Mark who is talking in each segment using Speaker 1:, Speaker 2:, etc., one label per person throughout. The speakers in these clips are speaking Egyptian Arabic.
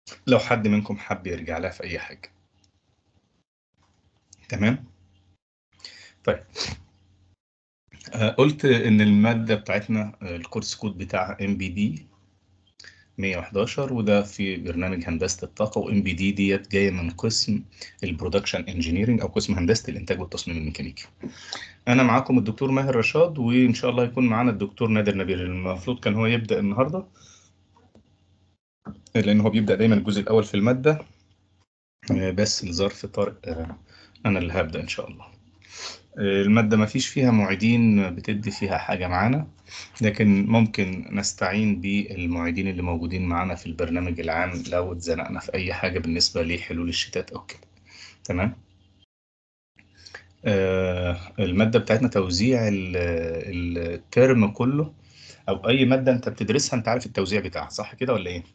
Speaker 1: لو حد منكم حب يرجع لها في اي حاجه تمام طيب آه، قلت ان الماده بتاعتنا آه، الكورس كود بتاعها ام بي دي 111 وده في برنامج هندسه الطاقه وام بي دي ديت جايه من قسم البرودكشن انجينيرنج او قسم هندسه الانتاج والتصميم الميكانيكي انا معاكم الدكتور ماهر رشاد وان شاء الله يكون معانا الدكتور نادر نبيل المفروض كان هو يبدا النهارده لان هو بيبدا دايما الجزء الاول في الماده آه، بس لظرف طارئ آه، انا اللي هبدا ان شاء الله آه، الماده ما فيش فيها معيدين بتدي فيها حاجه معانا لكن ممكن نستعين بالمعيدين اللي موجودين معانا في البرنامج العام لو اتزنقنا في اي حاجه بالنسبه لحلول الشتات او كده تمام آه، الماده بتاعتنا توزيع ال- الترم كله او اي ماده انت بتدرسها انت عارف التوزيع بتاعها صح كده ولا ايه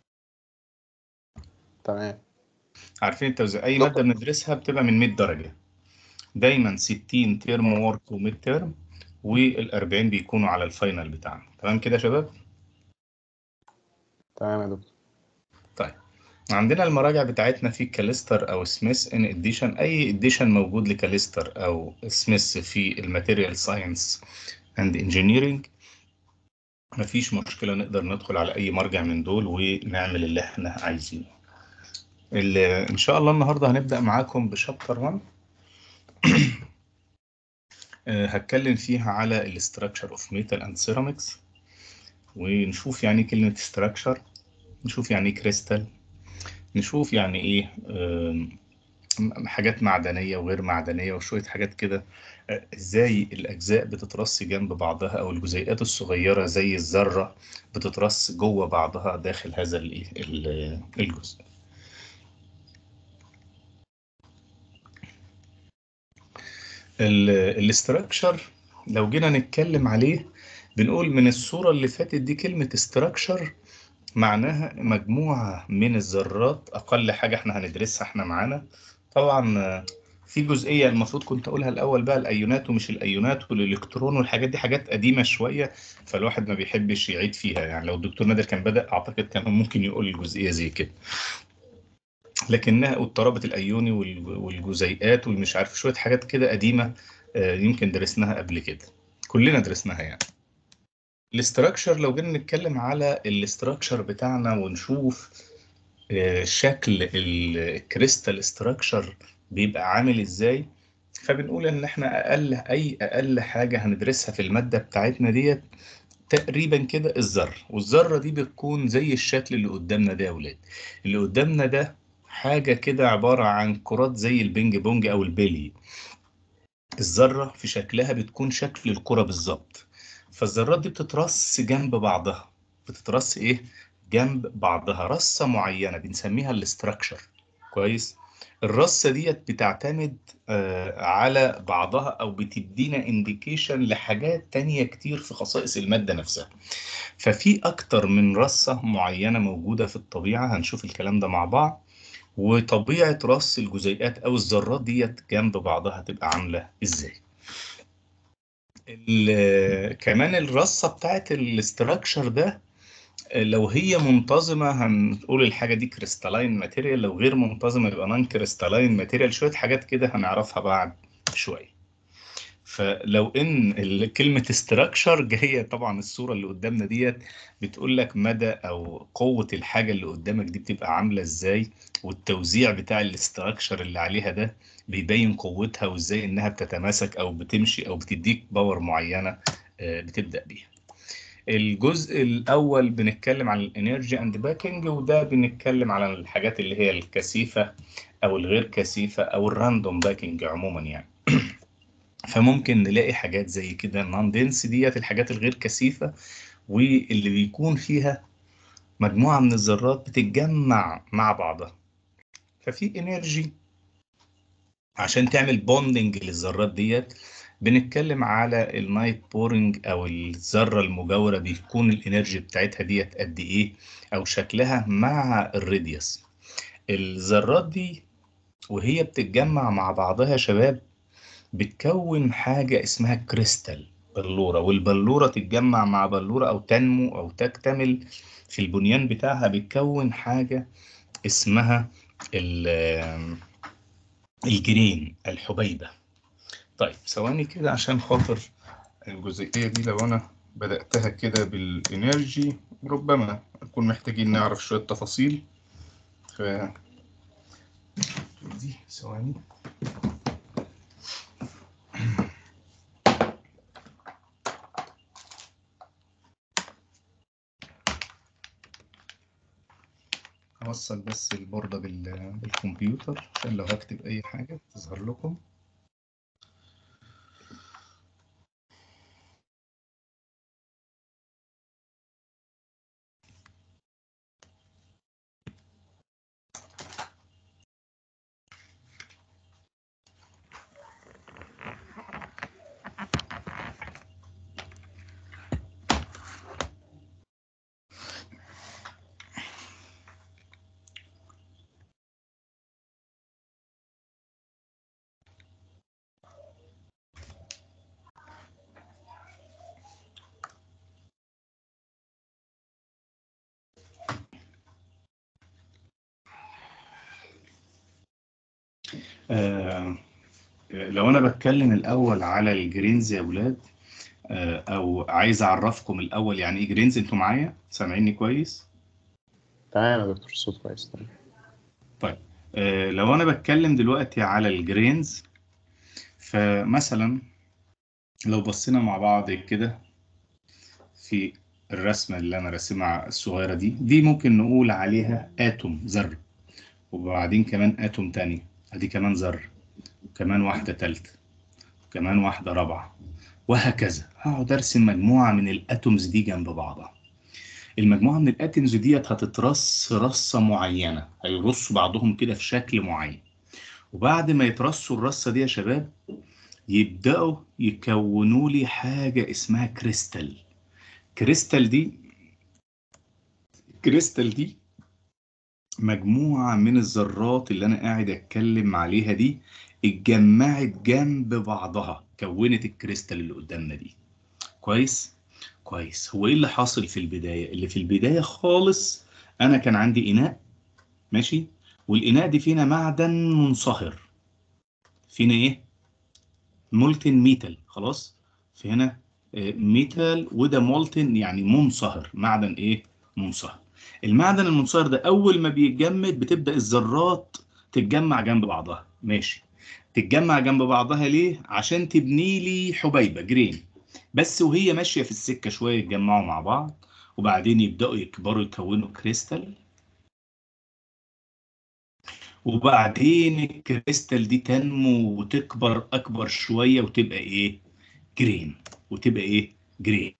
Speaker 2: تمام
Speaker 1: عارفين التوزيع اي ماده بندرسها بتبقى من 100 درجه دايما 60 ترم وورك وميد ترم وال40 بيكونوا على الفاينل بتاعنا تمام كده يا شباب
Speaker 2: تمام يا دكتور
Speaker 1: طيب عندنا المراجع بتاعتنا في كاليستر او سميث ان اديشن اي اديشن موجود لكاليستر او سميث في الماتيريال ساينس اند انجينيرنج مفيش مشكله نقدر ندخل على اي مرجع من دول ونعمل اللي احنا عايزينه ال- ان شاء الله النهارده هنبدا معاكم بشابتر 1 آه، هتكلم فيها على الاستراكشر اوف ميتال اند سيراميكس ونشوف يعني كلمه استراكشر نشوف يعني ايه كريستال نشوف يعني ايه آم، حاجات معدنيه وغير معدنيه وشويه حاجات كده آه، ازاي الاجزاء بتترص جنب بعضها او الجزيئات الصغيره زي الذره بتترص جوه بعضها داخل هذا الايه ال- الجزء الاستراكشر لو جينا نتكلم عليه بنقول من الصورة اللي فاتت دي كلمة استراكشر معناها مجموعة من الذرات أقل حاجة احنا هندرسها احنا معانا طبعا آه، في جزئية المفروض كنت أقولها الأول بقى الأيونات ومش الأيونات والإلكترون والحاجات دي حاجات قديمة شوية فالواحد ما بيحبش يعيد فيها يعني لو الدكتور نادر كان بدأ أعتقد كان ممكن يقول الجزئية زي كده لكنها والترابط الأيوني وال- والجزيئات والمش عارف شوية حاجات كده قديمة آه، يمكن درسناها قبل كده كلنا درسناها يعني الاستراكشر لو جينا نتكلم على الاستراكشر بتاعنا ونشوف آه، شكل الكريستال استراكشر بيبقى عامل ازاي فبنقول ان احنا اقل اي اقل حاجه هندرسها في الماده بتاعتنا ديت تقريبا كده الذره والذره دي بتكون زي الشكل اللي قدامنا ده يا اولاد اللي قدامنا ده حاجه كده عباره عن كرات زي البينج بونج او البيلي الذره في شكلها بتكون شكل الكره بالظبط فالذرات دي بتترص جنب بعضها بتترص ايه جنب بعضها رصه معينه بنسميها الاستراكشر كويس الرصه ديت بتعتمد آه، على بعضها او بتدينا انديكيشن لحاجات تانية كتير في خصائص الماده نفسها ففي اكتر من رصه معينه موجوده في الطبيعه هنشوف الكلام ده مع بعض وطبيعه رص الجزيئات او الذرات ديت جنب بعضها تبقى عامله ازاي ال- كمان الرصه بتاعت الاستراكشر ده لو هي منتظمه هنقول الحاجه دي كريستالاين ماتيريال لو غير منتظمه يبقى نون كريستالاين ماتيريال شويه حاجات كده هنعرفها بعد شويه فلو ان ال- كلمه استراكشر جايه طبعا الصوره اللي قدامنا ديت بتقول لك مدى او قوه الحاجه اللي قدامك دي بتبقى عامله ازاي والتوزيع بتاع الاستراكشر اللي عليها ده بيبين قوتها وازاي انها بتتماسك او بتمشي او بتديك باور معينه آه، بتبدا بيها الجزء الأول بنتكلم عن الانرجي اند باكينج وده بنتكلم على الحاجات اللي هي الكثيفة أو الغير كثيفة أو الراندوم باكينج عموما يعني فممكن نلاقي حاجات زي كده النون دنس ديت الحاجات الغير كثيفة واللي بيكون فيها مجموعة من الذرات بتتجمع مع بعضها ففي انرجي عشان تعمل بوندنج للذرات ديت بنتكلم على النايت بورنج او الذره المجاوره بيكون الانرجي بتاعتها ديت قد ايه او شكلها مع الراديوس الذرات دي وهي بتتجمع مع بعضها يا شباب بتكون حاجه اسمها كريستال بلوره والبلوره تتجمع مع بلوره او تنمو او تكتمل في البنيان بتاعها بتكون حاجه اسمها ال- الجرين الحبيبة طيب ثواني كده عشان خاطر الجزئية دي لو أنا بدأتها كده بالإنرجي ربما نكون محتاجين نعرف شوية تفاصيل ف دي ثواني هوصل بس البوردة بال- بالكمبيوتر عشان لو هكتب أي حاجة تظهر لكم آه لو أنا بتكلم الأول على الجرينز يا ولاد آه أو عايز أعرفكم الأول يعني إيه جرينز أنتوا معايا سامعيني كويس؟
Speaker 2: تمام يا دكتور الصوت كويس تمام
Speaker 1: طيب آه لو أنا بتكلم دلوقتي على الجرينز فمثلا لو بصينا مع بعض كده في الرسمة اللي أنا راسمها الصغيرة دي دي ممكن نقول عليها آتوم ذرة وبعدين كمان آتوم تاني أدي كمان ذرة وكمان واحدة تالتة وكمان واحدة رابعة وهكذا هقعد أرسم مجموعة من الآتومز دي جنب بعضها المجموعة من الآتومز ديت هتترص رصة معينة هيرصوا بعضهم كده في شكل معين وبعد ما يترصوا الرصة دي يا شباب يبدأوا يكونوا لي حاجة اسمها كريستال كريستال دي كريستال دي مجموعة من الذرات اللي أنا قاعد أتكلم عليها دي اتجمعت جنب بعضها كونت الكريستال اللي قدامنا دي كويس كويس هو ايه اللي حاصل في البداية اللي في البداية خالص أنا كان عندي إناء ماشي والإناء دي فينا معدن منصهر فينا إيه مولتن ميتال خلاص في هنا آه، ميتال وده مولتن يعني منصهر معدن ايه منصهر المعدن المنصهر ده اول ما بيتجمد بتبدا الذرات تتجمع جنب بعضها ماشي تتجمع جنب بعضها ليه عشان تبني لي حبيبه جرين بس وهي ماشيه في السكه شويه يتجمعوا مع بعض وبعدين يبداوا يكبروا يكونوا كريستال وبعدين الكريستال دي تنمو وتكبر اكبر شويه وتبقى ايه جرين وتبقى ايه جرين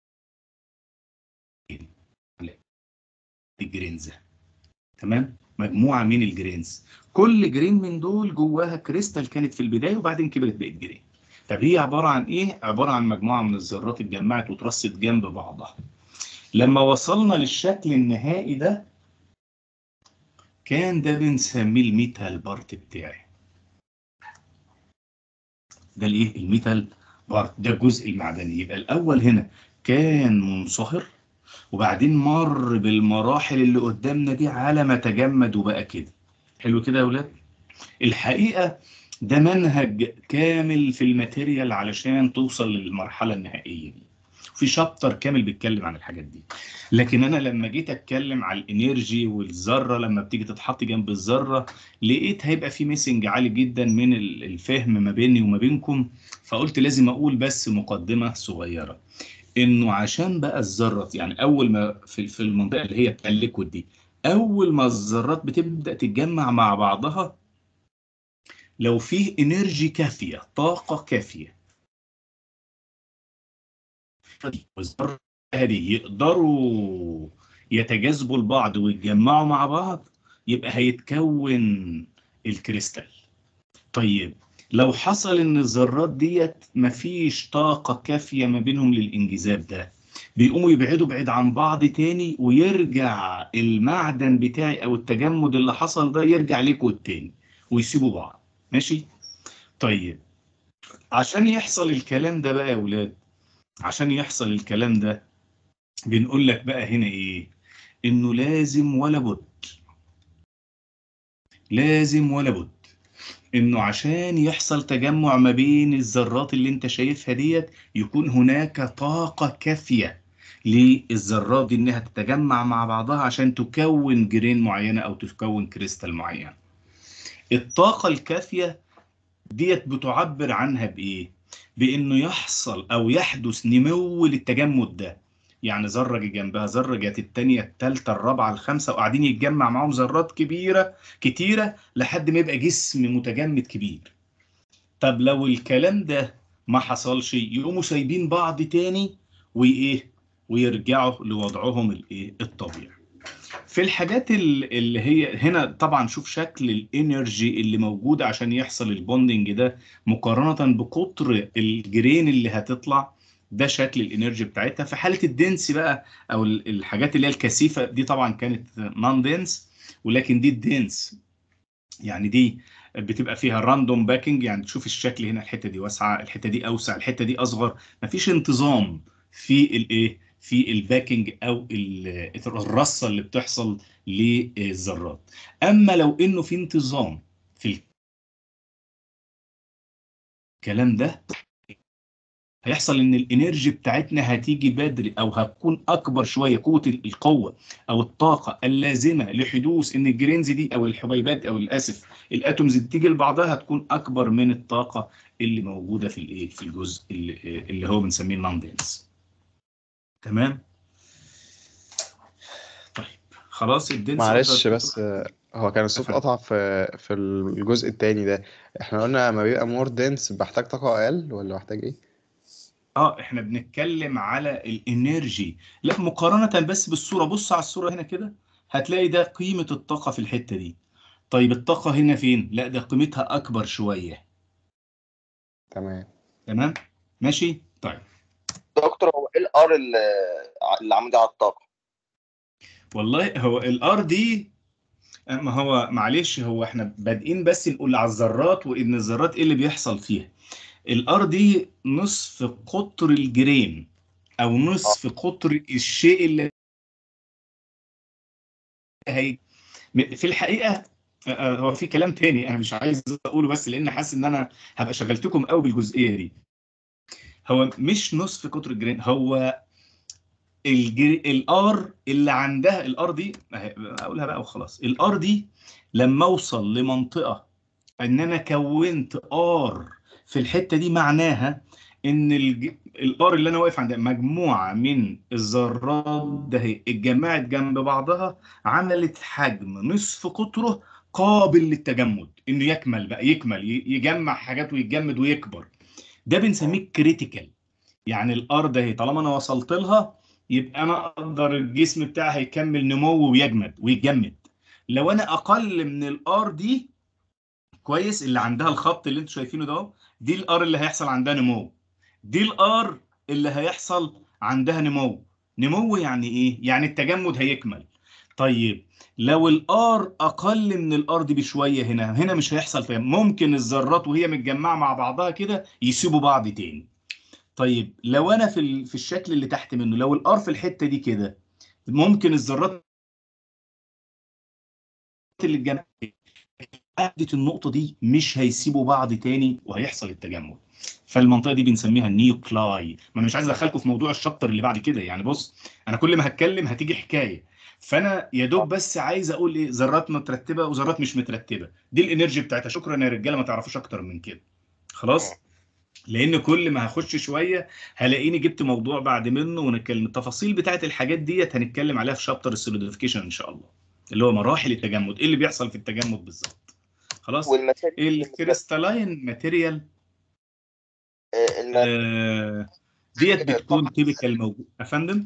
Speaker 1: الجرينز تمام مجموعه من الجرينز كل جرين من دول جواها كريستال كانت في البدايه وبعدين كبرت بقت جرين طب هي عباره عن ايه عباره عن مجموعه من الذرات اتجمعت وترصت جنب بعضها لما وصلنا للشكل النهائي ده كان ده بنسميه الميتال بارت بتاعي ده الايه الميتال بارت ده الجزء المعدني يبقى الاول هنا كان منصهر وبعدين مر بالمراحل اللي قدامنا دي على ما تجمد وبقى كده حلو كده يا ولاد الحقيقه ده منهج كامل في الماتيريال علشان توصل للمرحله النهائيه دي في شابتر كامل بيتكلم عن الحاجات دي لكن انا لما جيت اتكلم على الانرجي والذره لما بتيجي تتحط جنب الذره لقيت هيبقى في ميسنج عالي جدا من ال- الفهم ما بيني وما بينكم فقلت لازم اقول بس مقدمه صغيره انه عشان بقى الذره يعني اول ما في في المنطقه اللي هي بتاع الليكويد دي اول ما الذرات بتبدا تتجمع مع بعضها لو فيه انرجي كافيه طاقه كافيه والذرة دي يقدروا يتجاذبوا لبعض ويتجمعوا مع بعض يبقى هيتكون الكريستال طيب لو حصل ان الذرات ديت مفيش طاقة كافية ما بينهم للانجذاب ده بيقوموا يبعدوا بعيد عن بعض تاني ويرجع المعدن بتاعي او التجمد اللي حصل ده يرجع ليكويد تاني ويسيبوا بعض ماشي طيب عشان يحصل الكلام ده بقى يا ولاد عشان يحصل الكلام ده بنقول لك بقى هنا ايه انه لازم ولا بد لازم ولا بد انه عشان يحصل تجمع ما بين الذرات اللي انت شايفها ديت يكون هناك طاقة كافية للذرات دي انها تتجمع مع بعضها عشان تكون جرين معينة او تكون كريستال معين الطاقة الكافية ديت بتعبر عنها بايه بانه يحصل او يحدث نمو للتجمد ده يعني ذره جه جنبها ذره جت الثانيه الثالثه الرابعه الخامسه وقاعدين يتجمع معاهم ذرات كبيره كتيره لحد ما يبقى جسم متجمد كبير طب لو الكلام ده ما حصلش يقوموا سايبين بعض تاني وايه ويرجعوا لوضعهم الايه الطبيعي في الحاجات اللي هي هنا طبعا شوف شكل الانرجي اللي موجوده عشان يحصل البوندنج ده مقارنه بقطر الجرين اللي هتطلع ده شكل الانرجي بتاعتها في حاله الدنس بقى او الحاجات اللي هي الكثيفه دي طبعا كانت نون دنس ولكن دي الدنس يعني دي بتبقى فيها راندوم باكينج يعني تشوف الشكل هنا الحته دي واسعه الحته دي اوسع الحته دي اصغر مفيش انتظام في الايه في الباكينج او الرصه اللي بتحصل للذرات اما لو انه في انتظام في الكلام ده هيحصل ان الانرجي بتاعتنا هتيجي بدري او هتكون اكبر شويه قوه القوه او الطاقه اللازمه لحدوث ان الجرينز دي او الحبيبات او الاسف الاتومز اللي تيجي لبعضها هتكون اكبر من الطاقه اللي موجوده في الايه في الجزء اللي, اللي هو بنسميه النون دنس تمام طيب خلاص الدنس
Speaker 2: معلش بس هو كان الصوت قطع في في الجزء التاني ده احنا قلنا لما بيبقى مور دنس بحتاج طاقه اقل ولا محتاج ايه؟
Speaker 1: اه احنا بنتكلم على الانرجي لا مقارنة بس بالصورة بص على الصورة هنا كده هتلاقي ده قيمة الطاقة في الحتة دي طيب الطاقة هنا فين لا ده قيمتها اكبر شوية
Speaker 2: تمام
Speaker 1: تمام ماشي طيب
Speaker 3: دكتور هو ايه الار اللي اللي عمودي على الطاقة
Speaker 1: والله هو الار دي ما هو معلش هو احنا بادئين بس نقول على الذرات وان الذرات ايه اللي بيحصل فيها الار دي نصف قطر الجرين او نصف قطر الشيء اللي هي في الحقيقه هو في كلام تاني انا مش عايز اقوله بس لان حاسس ان انا هبقى شغلتكم قوي بالجزئيه دي هو مش نصف قطر الجرين هو الار اللي عندها الار دي اقولها بقى وخلاص الار دي لما اوصل لمنطقه ان انا كونت ار في الحته دي معناها ان الار اللي انا واقف عندها مجموعه من الذرات ده هي اتجمعت جنب بعضها عملت حجم نصف قطره قابل للتجمد انه يكمل بقى يكمل يجمع حاجات ويتجمد ويكبر ده بنسميه كريتيكال يعني الار ده هي طالما انا وصلت لها يبقى انا اقدر الجسم بتاعي هيكمل نمو ويجمد ويتجمد لو انا اقل من الار دي كويس اللي عندها الخط اللي انتوا شايفينه ده دي الار اللي هيحصل عندها نمو دي الار اللي هيحصل عندها نمو نمو يعني ايه يعني التجمد هيكمل طيب لو الار اقل من الار دي بشويه هنا هنا مش هيحصل فيها ممكن الذرات وهي متجمعه مع بعضها كده يسيبوا بعض تاني طيب لو انا في في الشكل اللي تحت منه لو الار في الحته دي كده ممكن الذرات اللي اتجمعت عدت النقطة دي مش هيسيبوا بعض تاني وهيحصل التجمد فالمنطقة دي بنسميها النيوكلاي ما انا مش عايز ادخلكم في موضوع الشابتر اللي بعد كده يعني بص انا كل ما هتكلم هتيجي حكاية فانا يا دوب بس عايز اقول ايه ذرات مترتبة وذرات مش مترتبة دي الانرجي بتاعتها شكرا يا رجالة ما تعرفوش اكتر من كده خلاص لان كل ما هخش شويه هلاقيني جبت موضوع بعد منه ونتكلم التفاصيل بتاعت الحاجات ديت هنتكلم عليها في شابتر السوليديفيكيشن ان شاء الله اللي هو مراحل التجمد ايه اللي بيحصل في التجمد بالظبط خلاص الكريستالاين ماتيريال آه ديت بتكون تيبيكال موجود افندم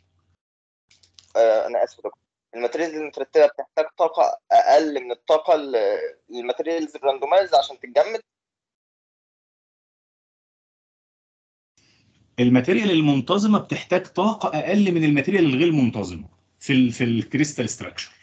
Speaker 3: آه انا اسف دكتور الماتيريالز المترتبه بتحتاج طاقه اقل من الطاقه الماتيريالز الراندومايز عشان تتجمد
Speaker 1: الماتيريال المنتظمه بتحتاج طاقه اقل من الماتيريال الغير منتظمه في ال في الكريستال ستراكشر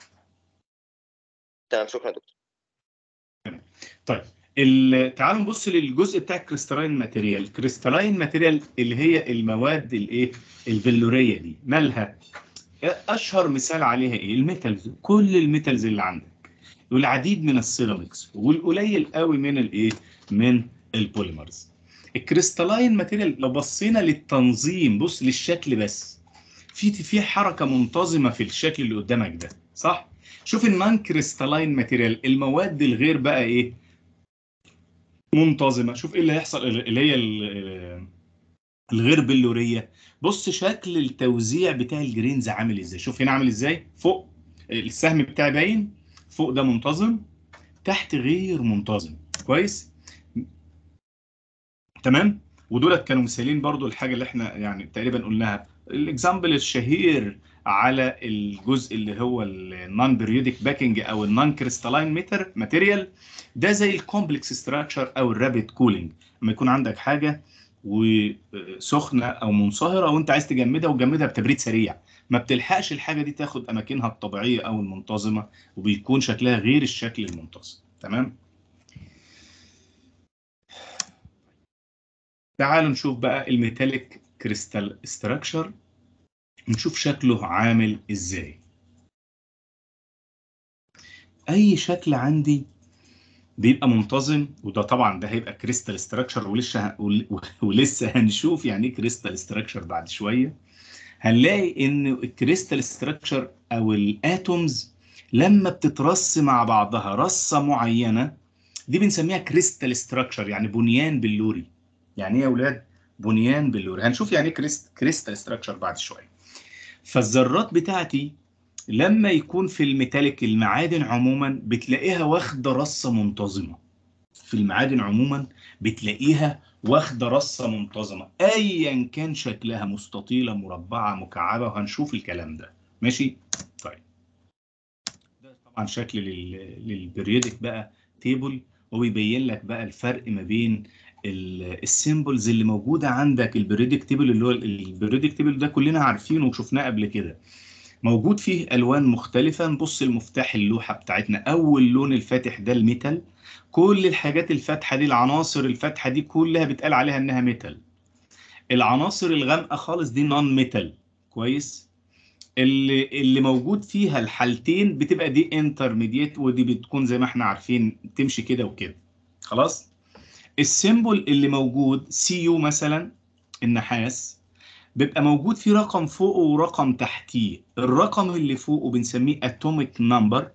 Speaker 3: تمام شكرا دكتور
Speaker 1: طيب تعالوا نبص للجزء بتاع الكريستالاين ماتيريال الكريستالاين ماتيريال اللي هي المواد الايه الفلوريه دي مالها اشهر مثال عليها ايه الميتالز كل الميتالز اللي عندك والعديد من السيراميكس والقليل قوي من الايه من البوليمرز الكريستالاين ماتيريال لو بصينا للتنظيم بص للشكل بس في في حركه منتظمه في الشكل اللي قدامك ده صح شوف النون كريستالاين ماتيريال المواد الغير بقى ايه منتظمه شوف ايه اللي هيحصل اللي هي ال- الغير بلوريه بص شكل التوزيع بتاع الجرينز عامل ازاي شوف هنا عامل ازاي فوق السهم بتاعي باين فوق ده منتظم تحت غير منتظم كويس تمام ودولت كانوا مثالين برضو الحاجه اللي احنا يعني تقريبا قلناها الاكزامبل الشهير على الجزء اللي هو النون بيريودك باكينج او النون كريستالاين ميتر ماتيريال ده زي الكومبلكس ستراكشر او الرابيد كولينج لما يكون عندك حاجه وسخنه او منصهره وانت عايز تجمدها وتجمدها بتبريد سريع ما بتلحقش الحاجه دي تاخد اماكنها الطبيعيه او المنتظمه وبيكون شكلها غير الشكل المنتظم تمام تعالوا نشوف بقى الميتاليك كريستال ستراكشر نشوف شكله عامل ازاي اي شكل عندي بيبقى منتظم وده طبعا ده هيبقى كريستال ستراكشر ولسه ولسه هنشوف يعني ايه كريستال ستراكشر بعد شويه هنلاقي ان الكريستال ستراكشر او الاتومز لما بتترص مع بعضها رصه معينه دي بنسميها كريستال ستراكشر يعني بنيان بلوري يعني ايه يا اولاد بنيان بلوري هنشوف يعني ايه كريست كريستال ستراكشر بعد شويه فالذرات بتاعتي لما يكون في الميتاليك المعادن عموما بتلاقيها واخده رصه منتظمه في المعادن عموما بتلاقيها واخده رصه منتظمه ايا كان شكلها مستطيله مربعه مكعبه وهنشوف الكلام ده ماشي طيب ده طبعا شكل لل... للبريودك بقى تيبل وبيبين لك بقى الفرق ما بين السيمبلز اللي موجوده عندك البريودك تيبل اللي هو البريودك تيبل ده كلنا عارفينه وشفناه قبل كده موجود فيه الوان مختلفه نبص المفتاح اللوحه بتاعتنا اول لون الفاتح ده الميتال كل الحاجات الفاتحه دي العناصر الفاتحه دي كلها بيتقال عليها انها ميتال العناصر الغامقه خالص دي نون ميتال كويس اللي اللي موجود فيها الحالتين بتبقى دي انترميديت ودي بتكون زي ما احنا عارفين تمشي كده وكده خلاص السيمبل اللي موجود سي يو مثلا النحاس بيبقى موجود فيه رقم فوقه ورقم تحتيه الرقم اللي فوقه بنسميه اتوميك نمبر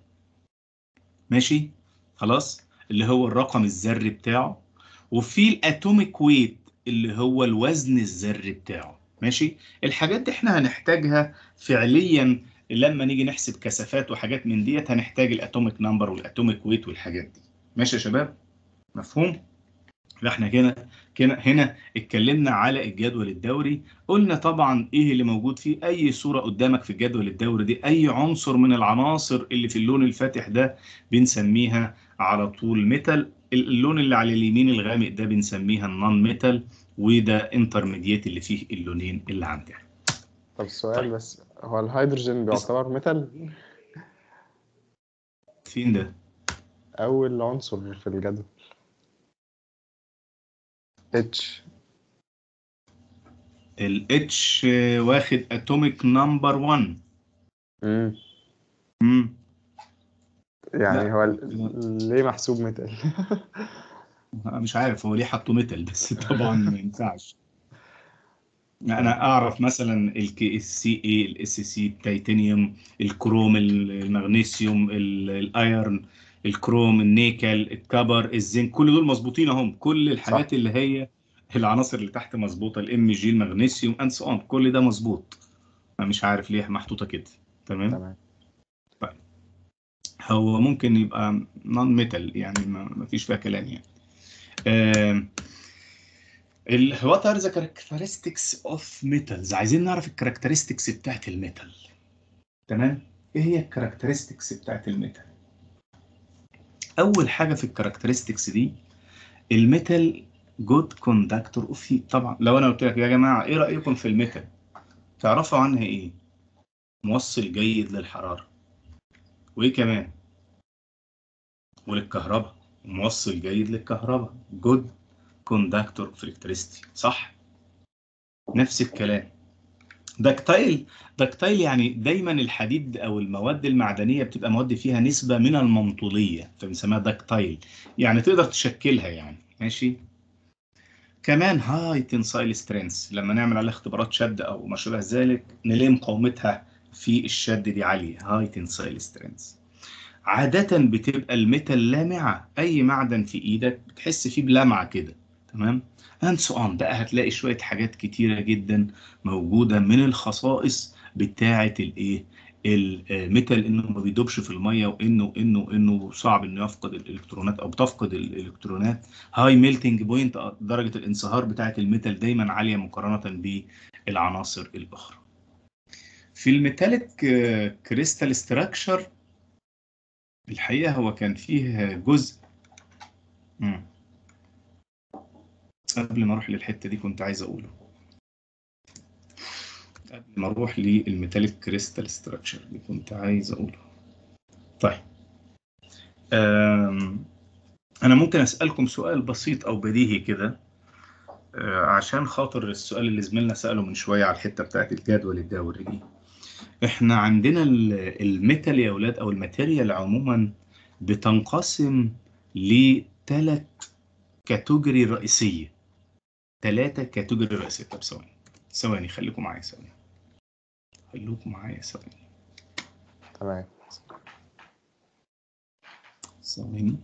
Speaker 1: ماشي خلاص اللي هو الرقم الذري بتاعه وفي الاتوميك ويت اللي هو الوزن الذري بتاعه ماشي الحاجات دي احنا هنحتاجها فعليا لما نيجي نحسب كثافات وحاجات من ديت هنحتاج الاتوميك نمبر والاتوميك ويت والحاجات دي ماشي يا شباب مفهوم احنا كده كده هنا اتكلمنا على الجدول الدوري قلنا طبعا ايه اللي موجود فيه اي صوره قدامك في الجدول الدوري دي اي عنصر من العناصر اللي في اللون الفاتح ده بنسميها على طول ميتال اللون اللي على اليمين الغامق ده بنسميها النون ميتال وده انترميديت اللي فيه اللونين اللي عندنا
Speaker 2: طب السؤال
Speaker 1: طيب.
Speaker 2: بس هو الهيدروجين بيعتبر ميتال
Speaker 1: فين ده
Speaker 2: أول عنصر في الجدول اتش
Speaker 1: الاتش واخد اتوميك نمبر 1
Speaker 2: امم
Speaker 1: امم
Speaker 2: يعني
Speaker 1: لا.
Speaker 2: هو ال- ليه محسوب ميتال
Speaker 1: مش عارف هو ليه حطوا ميتال بس طبعا ما ينفعش انا اعرف مثلا الكي اس سي اي الاس سي التيتانيوم الكروم المغنيسيوم ال- الايرن الكروم النيكل الكبر الزنك كل دول مظبوطين اهم كل الحاجات
Speaker 2: صح.
Speaker 1: اللي هي العناصر اللي تحت مظبوطه الام جي المغنيسيوم اند سو اون كل ده مظبوط انا مش عارف ليه محطوطه كده تمام
Speaker 2: تمام
Speaker 1: هو ممكن يبقى نون ميتال يعني ما ما فيش فيها كلام يعني آم، ال what are the characteristics of metals عايزين نعرف الكاركترستكس بتاعت الميتال تمام ايه هي الكاركترستكس بتاعت الميتال اول حاجه في الكاركترستكس دي الميتال جود كوندكتور اوف هيت طبعا لو انا قلت لك يا جماعه ايه رايكم في الميتال تعرفوا عنها ايه موصل جيد للحراره وايه كمان وللكهرباء موصل جيد للكهرباء جود كوندكتور اوف الكتريستي صح نفس الكلام دكتايل دكتايل يعني دايما الحديد او المواد المعدنيه بتبقى مواد فيها نسبه من المنطوليه فبنسميها دكتايل يعني تقدر تشكلها يعني ماشي كمان هاي تنسايل سترينث لما نعمل عليها اختبارات شد او ما شابه ذلك نلاقي مقاومتها في الشد دي عاليه هاي تنسايل سترينث عاده بتبقى الميتال لامعه اي معدن في ايدك بتحس فيه بلمعه كده تمام اند سو اون بقى هتلاقي شويه حاجات كتيره جدا موجوده من الخصائص بتاعه الايه الميتال انه ما بيدوبش في الميه وانه انه انه صعب انه يفقد الالكترونات او بتفقد الالكترونات هاي ميلتنج بوينت درجه الانصهار بتاعه الميتال دايما عاليه مقارنه بالعناصر الاخرى في الميتاليك كريستال ستراكشر الحقيقه هو كان فيه جزء مم. قبل ما اروح للحته دي كنت عايز اقوله قبل ما اروح للميتاليك كريستال ستراكشر دي كنت عايز اقوله طيب انا ممكن اسالكم سؤال بسيط او بديهي كده عشان خاطر السؤال اللي زميلنا ساله من شويه على الحته بتاعت الجدول الدوري دي احنا عندنا الميتال يا اولاد او الماتيريال عموما بتنقسم لثلاث كاتيجوري رئيسيه ثلاثه كاتيجوري رئيسيه طب ثواني ثواني خليكم معايا ثواني خليكم معايا ثواني
Speaker 2: تمام
Speaker 1: ثواني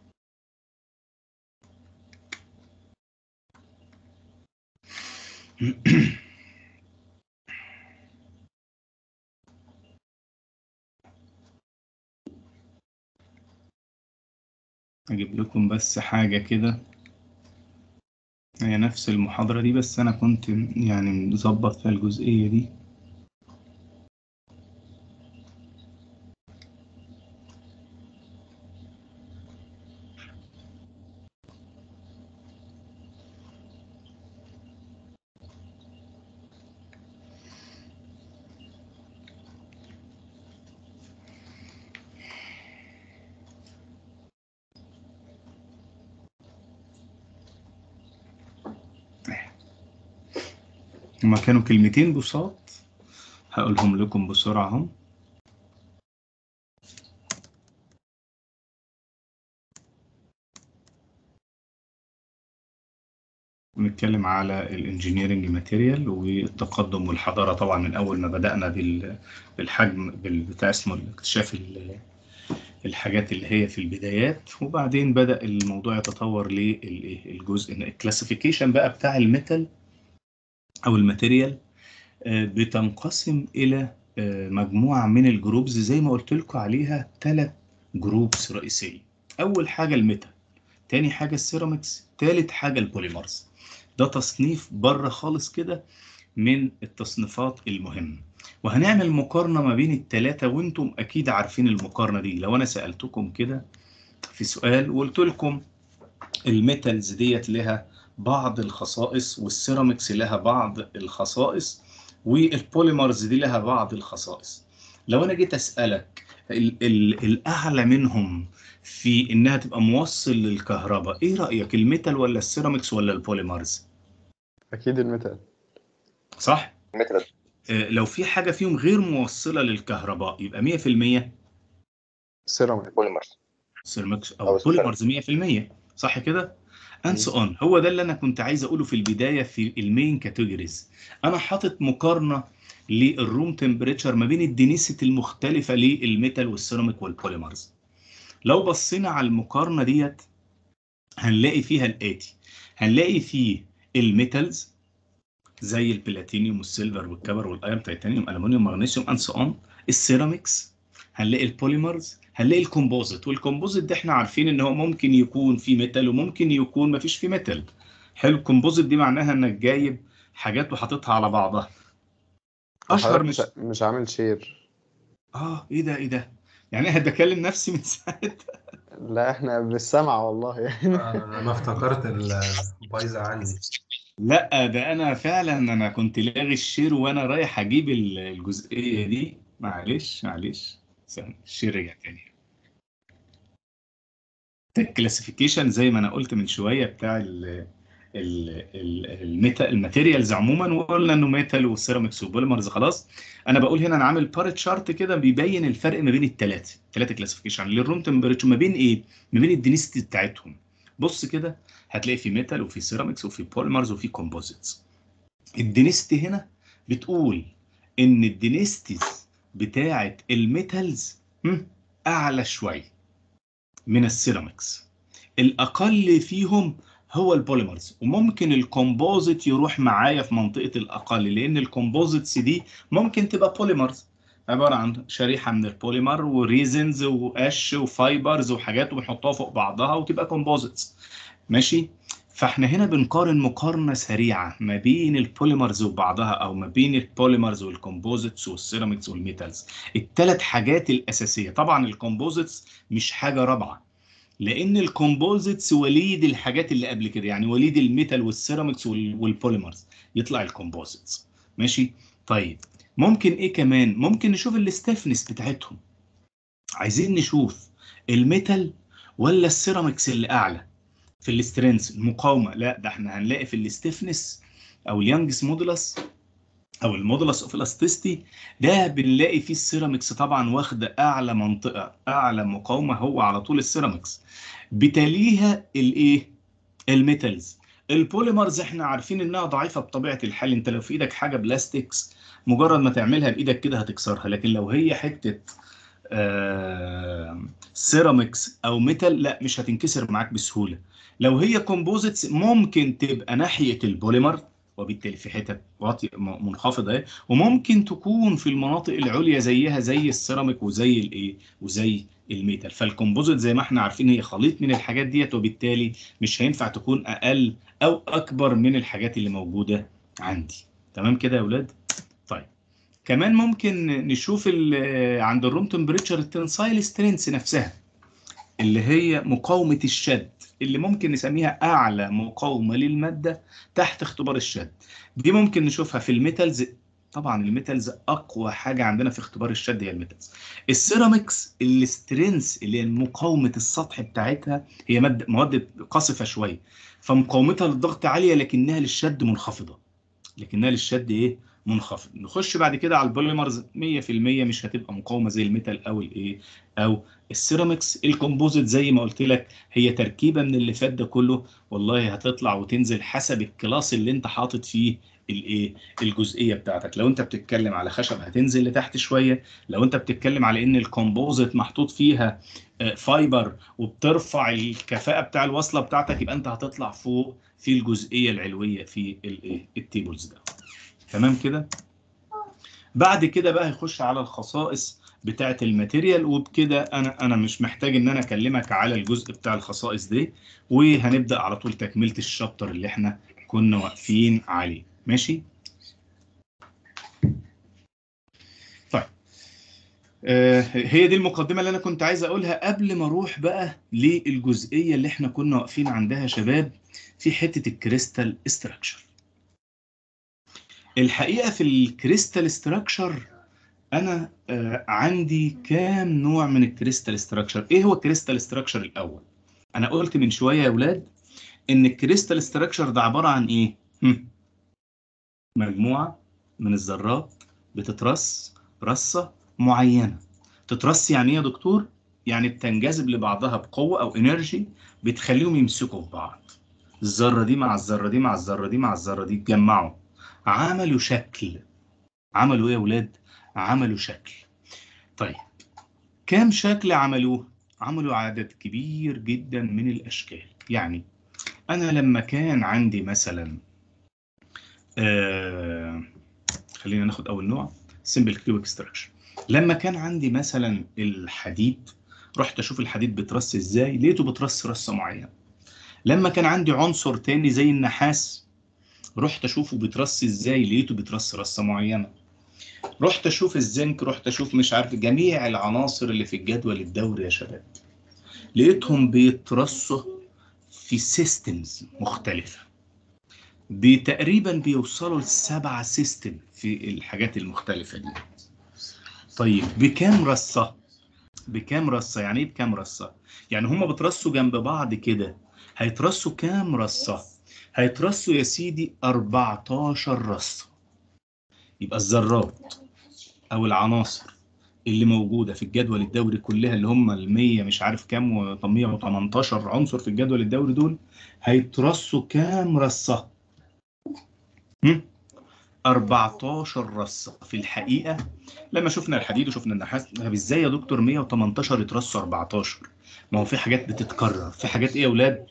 Speaker 1: اجيب لكم بس حاجة كده هي نفس المحاضرة دي بس انا كنت يعني مظبط فيها الجزئية دي هما كانوا كلمتين بساط هقولهم لكم بسرعة هم بنتكلم على الانجينيرنج ماتيريال والتقدم والحضارة طبعا من أول ما بدأنا بالحجم بتاع اسمه اكتشاف الحاجات اللي هي في البدايات وبعدين بدأ الموضوع يتطور للجزء الكلاسيفيكيشن بقى بتاع الميتال او الماتيريال بتنقسم الى مجموعه من الجروبز زي ما قلت لكم عليها ثلاث جروبس رئيسيه اول حاجه الميتال تاني حاجه السيراميكس تالت حاجه البوليمرز ده تصنيف بره خالص كده من التصنيفات المهمه وهنعمل مقارنه ما بين الثلاثه وانتم اكيد عارفين المقارنه دي لو انا سالتكم كده في سؤال وقلت لكم الميتالز ديت لها بعض الخصائص والسيراميكس لها بعض الخصائص والبوليمرز دي لها بعض الخصائص لو انا جيت اسالك ال ال الاعلى منهم في انها تبقى موصل للكهرباء ايه رايك الميتال ولا السيراميكس ولا البوليمرز
Speaker 2: اكيد الميتال
Speaker 1: صح
Speaker 3: الميتال
Speaker 1: آه لو في حاجه فيهم غير موصله للكهرباء يبقى 100%
Speaker 2: سيراميك
Speaker 3: بوليمرز
Speaker 1: سيراميكس او
Speaker 3: أو
Speaker 1: بوليمرز 100% صح كده اند سو اون هو ده اللي انا كنت عايز اقوله في البدايه في المين كاتيجوريز انا حاطط مقارنه للروم تمبريتشر ما بين الدينيسيتي المختلفه للميتال والسيراميك والبوليمرز لو بصينا على المقارنه ديت هنلاقي فيها الاتي هنلاقي فيه الميتالز زي البلاتينيوم والسيلفر والكبر والايرون تيتانيوم الومنيوم مغنيسيوم اند سو اون السيراميكس هنلاقي البوليمرز هنلاقي الكومبوزيت والكومبوزيت ده احنا عارفين ان هو ممكن يكون فيه ميتال وممكن يكون ما فيش فيه ميتال حلو الكومبوزيت دي معناها انك جايب حاجات وحاططها على بعضها اشهر
Speaker 2: مش
Speaker 1: مش
Speaker 2: مش عامل شير
Speaker 1: اه ايه ده ايه ده يعني انا بكلم نفسي من ساعتها
Speaker 2: لا احنا بالسمع والله يعني
Speaker 4: انا افتكرت ال- بايظه عندي
Speaker 1: لا ده انا فعلا انا كنت لاغي الشير وانا رايح اجيب ال- الجزئيه دي معلش معلش ثانية، الشير رجع تاني الكلاسيفيكيشن زي ما انا قلت من شويه بتاع ال- ال- ال- الميتا الماتيريالز عموما وقلنا انه ميتال وسيراميكس وبوليمرز خلاص انا بقول هنا انا عامل بار تشارت كده بيبين الفرق ما بين الثلاثه ثلاثه كلاسيفيكيشن للروم تمبريتشر ما بين ايه ما بين الدنسيتي بتاعتهم بص كده هتلاقي في ميتال وفي سيراميكس وفي بوليمرز وفي كومبوزيتس الدنسيتي هنا بتقول ان الدنسيتيز بتاعه الميتالز هم، اعلى شويه من السيراميكس الاقل فيهم هو البوليمرز وممكن الكومبوزيت يروح معايا في منطقه الاقل لان الكومبوزيتس دي ممكن تبقى بوليمرز عباره عن شريحه من البوليمر وريزنز وقش وفايبرز وحاجات وبنحطها فوق بعضها وتبقى كومبوزيتس ماشي فاحنا هنا بنقارن مقارنه سريعه ما بين البوليمرز وبعضها او ما بين البوليمرز والكومبوزيتس والسيراميكس والميتالز الثلاث حاجات الاساسيه طبعا الكومبوزيتس مش حاجه رابعه لان الكومبوزيتس وليد الحاجات اللي قبل كده يعني وليد الميتال والسيراميكس وال- والبوليمرز يطلع الكومبوزيتس ماشي طيب ممكن ايه كمان ممكن نشوف الاستفنس بتاعتهم عايزين نشوف الميتال ولا السيراميكس اللي اعلى في الاسترنس المقاومه لا ده احنا هنلاقي في الاستفنس او اليانجز مودولس او المودولس اوف الاستيستي ده بنلاقي فيه السيراميكس طبعا واخده اعلى منطقه اعلى مقاومه هو على طول السيراميكس بتليها الايه الميتالز البوليمرز احنا عارفين انها ضعيفه بطبيعه الحال انت لو في ايدك حاجه بلاستيكس مجرد ما تعملها بايدك كده هتكسرها لكن لو هي حته آه سيراميكس او ميتال لا مش هتنكسر معاك بسهوله لو هي كومبوزيتس ممكن تبقى ناحيه البوليمر وبالتالي في حتت واطي م- منخفضه اهي وممكن تكون في المناطق العليا زيها زي السيراميك وزي الايه وزي الميتال فالكومبوزيت زي ما احنا عارفين هي خليط من الحاجات ديت وبالتالي مش هينفع تكون اقل او اكبر من الحاجات اللي موجوده عندي تمام كده يا اولاد طيب كمان ممكن نشوف ال- عند الروم تمبريتشر التنسايل سترينث نفسها اللي هي مقاومه الشد اللي ممكن نسميها اعلى مقاومه للماده تحت اختبار الشد دي ممكن نشوفها في الميتالز طبعا الميتالز اقوى حاجه عندنا في اختبار الشد هي الميتالز السيراميكس السترينث اللي هي مقاومه السطح بتاعتها هي ماده مواد قاصفه شويه فمقاومتها للضغط عاليه لكنها للشد منخفضه لكنها للشد ايه منخفض نخش بعد كده على البوليمرز 100% مش هتبقى مقاومه زي الميتال او الايه او السيراميكس الكومبوزيت زي ما قلت لك هي تركيبه من اللي فات ده كله والله هتطلع وتنزل حسب الكلاس اللي انت حاطط فيه الايه الجزئيه بتاعتك لو انت بتتكلم على خشب هتنزل لتحت شويه لو انت بتتكلم على ان الكومبوزيت محطوط فيها آه، فايبر وبترفع الكفاءه بتاع الوصله بتاعتك يبقى انت هتطلع فوق في الجزئيه العلويه في الايه التيبلز ده تمام كده بعد كده بقى هيخش على الخصائص بتاعه الماتيريال وبكده انا انا مش محتاج ان انا اكلمك على الجزء بتاع الخصائص دي وهنبدا على طول تكمله الشابتر اللي احنا كنا واقفين عليه ماشي طيب آه هي دي المقدمه اللي انا كنت عايز اقولها قبل ما اروح بقى للجزئيه اللي احنا كنا واقفين عندها يا شباب في حته الكريستال استراكشر الحقيقه في الكريستال استراكشر انا آه عندي كام نوع من الكريستال استراكشر ايه هو الكريستال استراكشر الاول انا قلت من شويه يا اولاد ان الكريستال استراكشر ده عباره عن ايه هم. مجموعه من الذرات بتترص رصه معينه تترص يعني ايه يا دكتور يعني بتنجذب لبعضها بقوه او انرجي بتخليهم يمسكوا في بعض الذره دي مع الذره دي مع الذره دي مع الذره دي اتجمعوا عملوا شكل عملوا ايه يا اولاد عملوا شكل طيب كام شكل عملوه عملوا عدد كبير جدا من الاشكال يعني انا لما كان عندي مثلا آه خلينا ناخد اول نوع سمبل كيوبيك ستراكشر لما كان عندي مثلا الحديد رحت اشوف الحديد بيترص ازاي لقيته بيترص رصه معينه لما كان عندي عنصر تاني زي النحاس رحت اشوفه بيترص ازاي لقيته بيترص رصه معينه رحت اشوف الزنك رحت اشوف مش عارف جميع العناصر اللي في الجدول الدوري يا شباب لقيتهم بيترصوا في سيستمز مختلفة تقريبا بيوصلوا لسبعة سيستم في الحاجات المختلفة دي طيب بكام رصة؟ بكام رصة؟ يعني ايه بكام رصة؟ يعني هما بترصوا جنب بعض كده هيترصوا كام رصة؟ هيترصوا يا سيدي 14 رصة يبقى الذرات او العناصر اللي موجودة في الجدول الدوري كلها اللي هم ال 100 مش عارف كام و 118 عنصر في الجدول الدوري دول هيترصوا كام رصة؟ هم؟ 14 رصة في الحقيقة لما شفنا الحديد وشفنا النحاس طب ازاي يا دكتور 118 يترصوا 14 ما هو في حاجات بتتكرر في حاجات ايه يا اولاد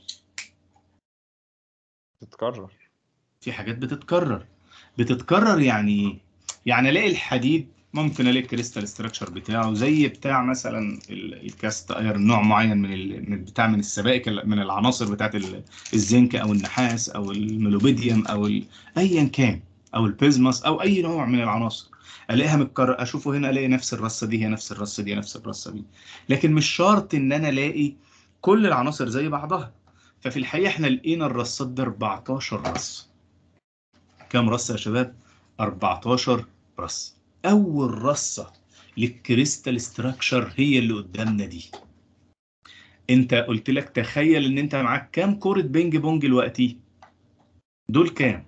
Speaker 2: تتكرر
Speaker 1: في حاجات بتتكرر بتتكرر يعني ايه يعني الاقي الحديد ممكن الاقي الكريستال ستراكشر بتاعه زي بتاع مثلا ال- الكاست ايرون نوع معين من ال- من بتاع من السبائك ال- من العناصر بتاعت ال- الزنك او النحاس او الميلوبيديوم او ال- ايا كان او البيزماس او اي نوع من العناصر الاقيها متكرر اشوفه هنا الاقي نفس الرصه دي هي نفس الرصه دي هي نفس الرصه دي لكن مش شرط ان انا الاقي كل العناصر زي بعضها ففي الحقيقه احنا لقينا الرصات دي 14 رصه كام رصه يا شباب 14 رصه اول رصه للكريستال ستراكشر هي اللي قدامنا دي انت قلت لك تخيل ان انت معاك كام كوره بينج بونج دلوقتي دول كام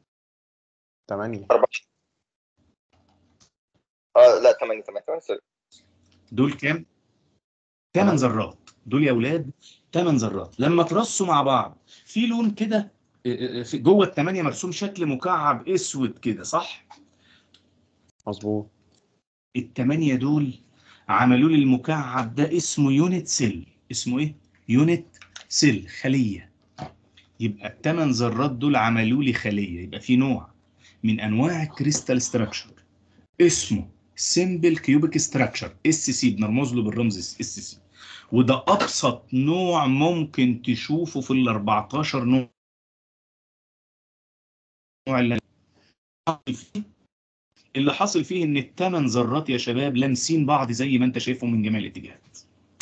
Speaker 2: 8
Speaker 3: اه لا 8 8 8 سوري
Speaker 1: دول كام 8 ذرات دول يا اولاد 8 ذرات لما ترصوا مع بعض في لون كده اه، اه، في- جوه الثمانيه مرسوم شكل مكعب اسود كده صح
Speaker 2: مظبوط
Speaker 1: الثمانيه دول عملوا لي المكعب ده اسمه يونت سيل اسمه ايه يونت سيل خليه يبقى الثمان ذرات دول عملوا لي خليه يبقى في نوع من انواع الكريستال ستراكشر اسمه سيمبل كيوبيك ستراكشر اس سي بنرمز له بالرمز اس سي وده ابسط نوع ممكن تشوفه في ال 14 نوع اللي حاصل فيه اللي حاصل فيه ان الثمان ذرات يا شباب لامسين بعض زي ما انت شايفهم من جميع الاتجاهات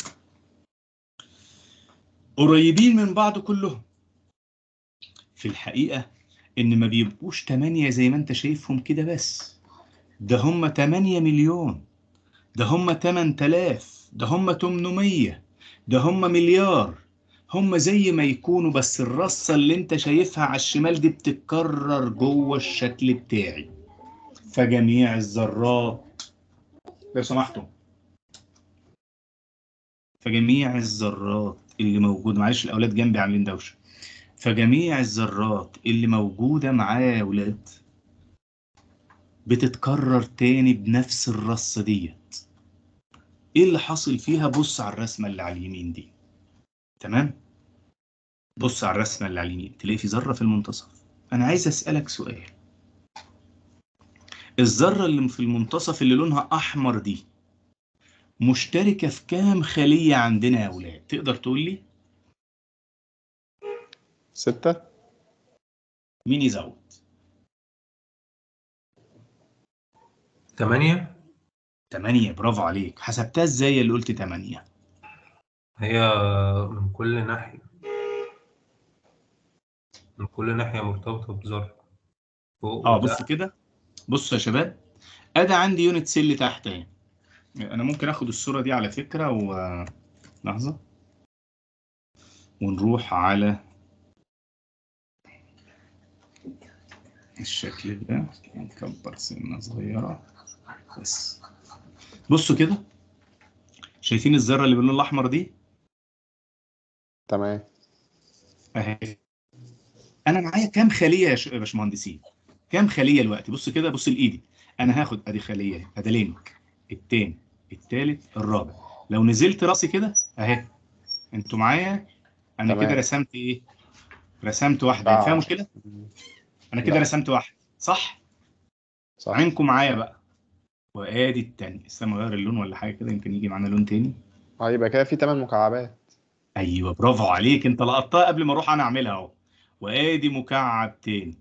Speaker 1: قريبين من بعض كلهم في الحقيقة ان ما بيبقوش 8 زي ما انت شايفهم كده بس ده هم 8 مليون ده هم 8000 ده هم 800 ده هم مليار هم زي ما يكونوا بس الرصة اللي انت شايفها على الشمال دي بتتكرر جوه الشكل بتاعي فجميع الذرات لو سمحتوا فجميع الذرات اللي موجودة معلش الأولاد جنبي عاملين دوشة فجميع الذرات اللي موجودة معايا يا ولاد بتتكرر تاني بنفس الرصة ديت ايه اللي حاصل فيها بص على الرسمة اللي على اليمين دي تمام بص على الرسمة اللي على اليمين تلاقي في ذرة في المنتصف انا عايز اسألك سؤال الذرة اللي في المنتصف اللي لونها احمر دي مشتركة في كام خلية عندنا يا ولاد تقدر تقول لي
Speaker 2: 6
Speaker 1: مين يزود
Speaker 4: 8
Speaker 1: 8 برافو عليك حسبتها ازاي اللي قلت 8
Speaker 4: هي من كل ناحية من كل ناحية مرتبطة بذرة فوق
Speaker 1: اه
Speaker 4: وتحت.
Speaker 1: بص كده بص يا شباب ادي عندي يونت سيل تحت اهي انا ممكن اخد الصورة دي على فكرة و لحظة ونروح على الشكل ده نكبر سنة صغيرة بس بصوا كده شايفين الذرة اللي باللون الأحمر دي
Speaker 2: تمام
Speaker 1: اهي انا معايا كام خليه يا ش- يا باشمهندسين كام خليه دلوقتي بص كده بص لايدي انا هاخد ادي خليه اهي ادي لينك التاني التالت الرابع لو نزلت راسي كده اهي انتوا معايا انا
Speaker 2: تمام.
Speaker 1: كده رسمت ايه رسمت واحده
Speaker 2: آه.
Speaker 1: فيها مشكله انا كده
Speaker 2: لا.
Speaker 1: رسمت واحده صح
Speaker 2: صح
Speaker 1: عينكم معايا بقى وادي التاني استنى اغير اللون ولا حاجه كده يمكن يجي معانا لون تاني
Speaker 2: اه يبقى كده في 8 مكعبات
Speaker 1: ايوه برافو عليك انت لقطتها قبل ما اروح انا اعملها اهو وادي مكعب تاني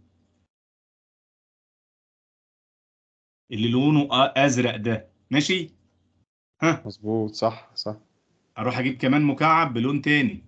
Speaker 1: اللي لونه أ- ازرق ده ماشي ها
Speaker 2: مظبوط صح صح
Speaker 1: اروح اجيب كمان مكعب بلون تاني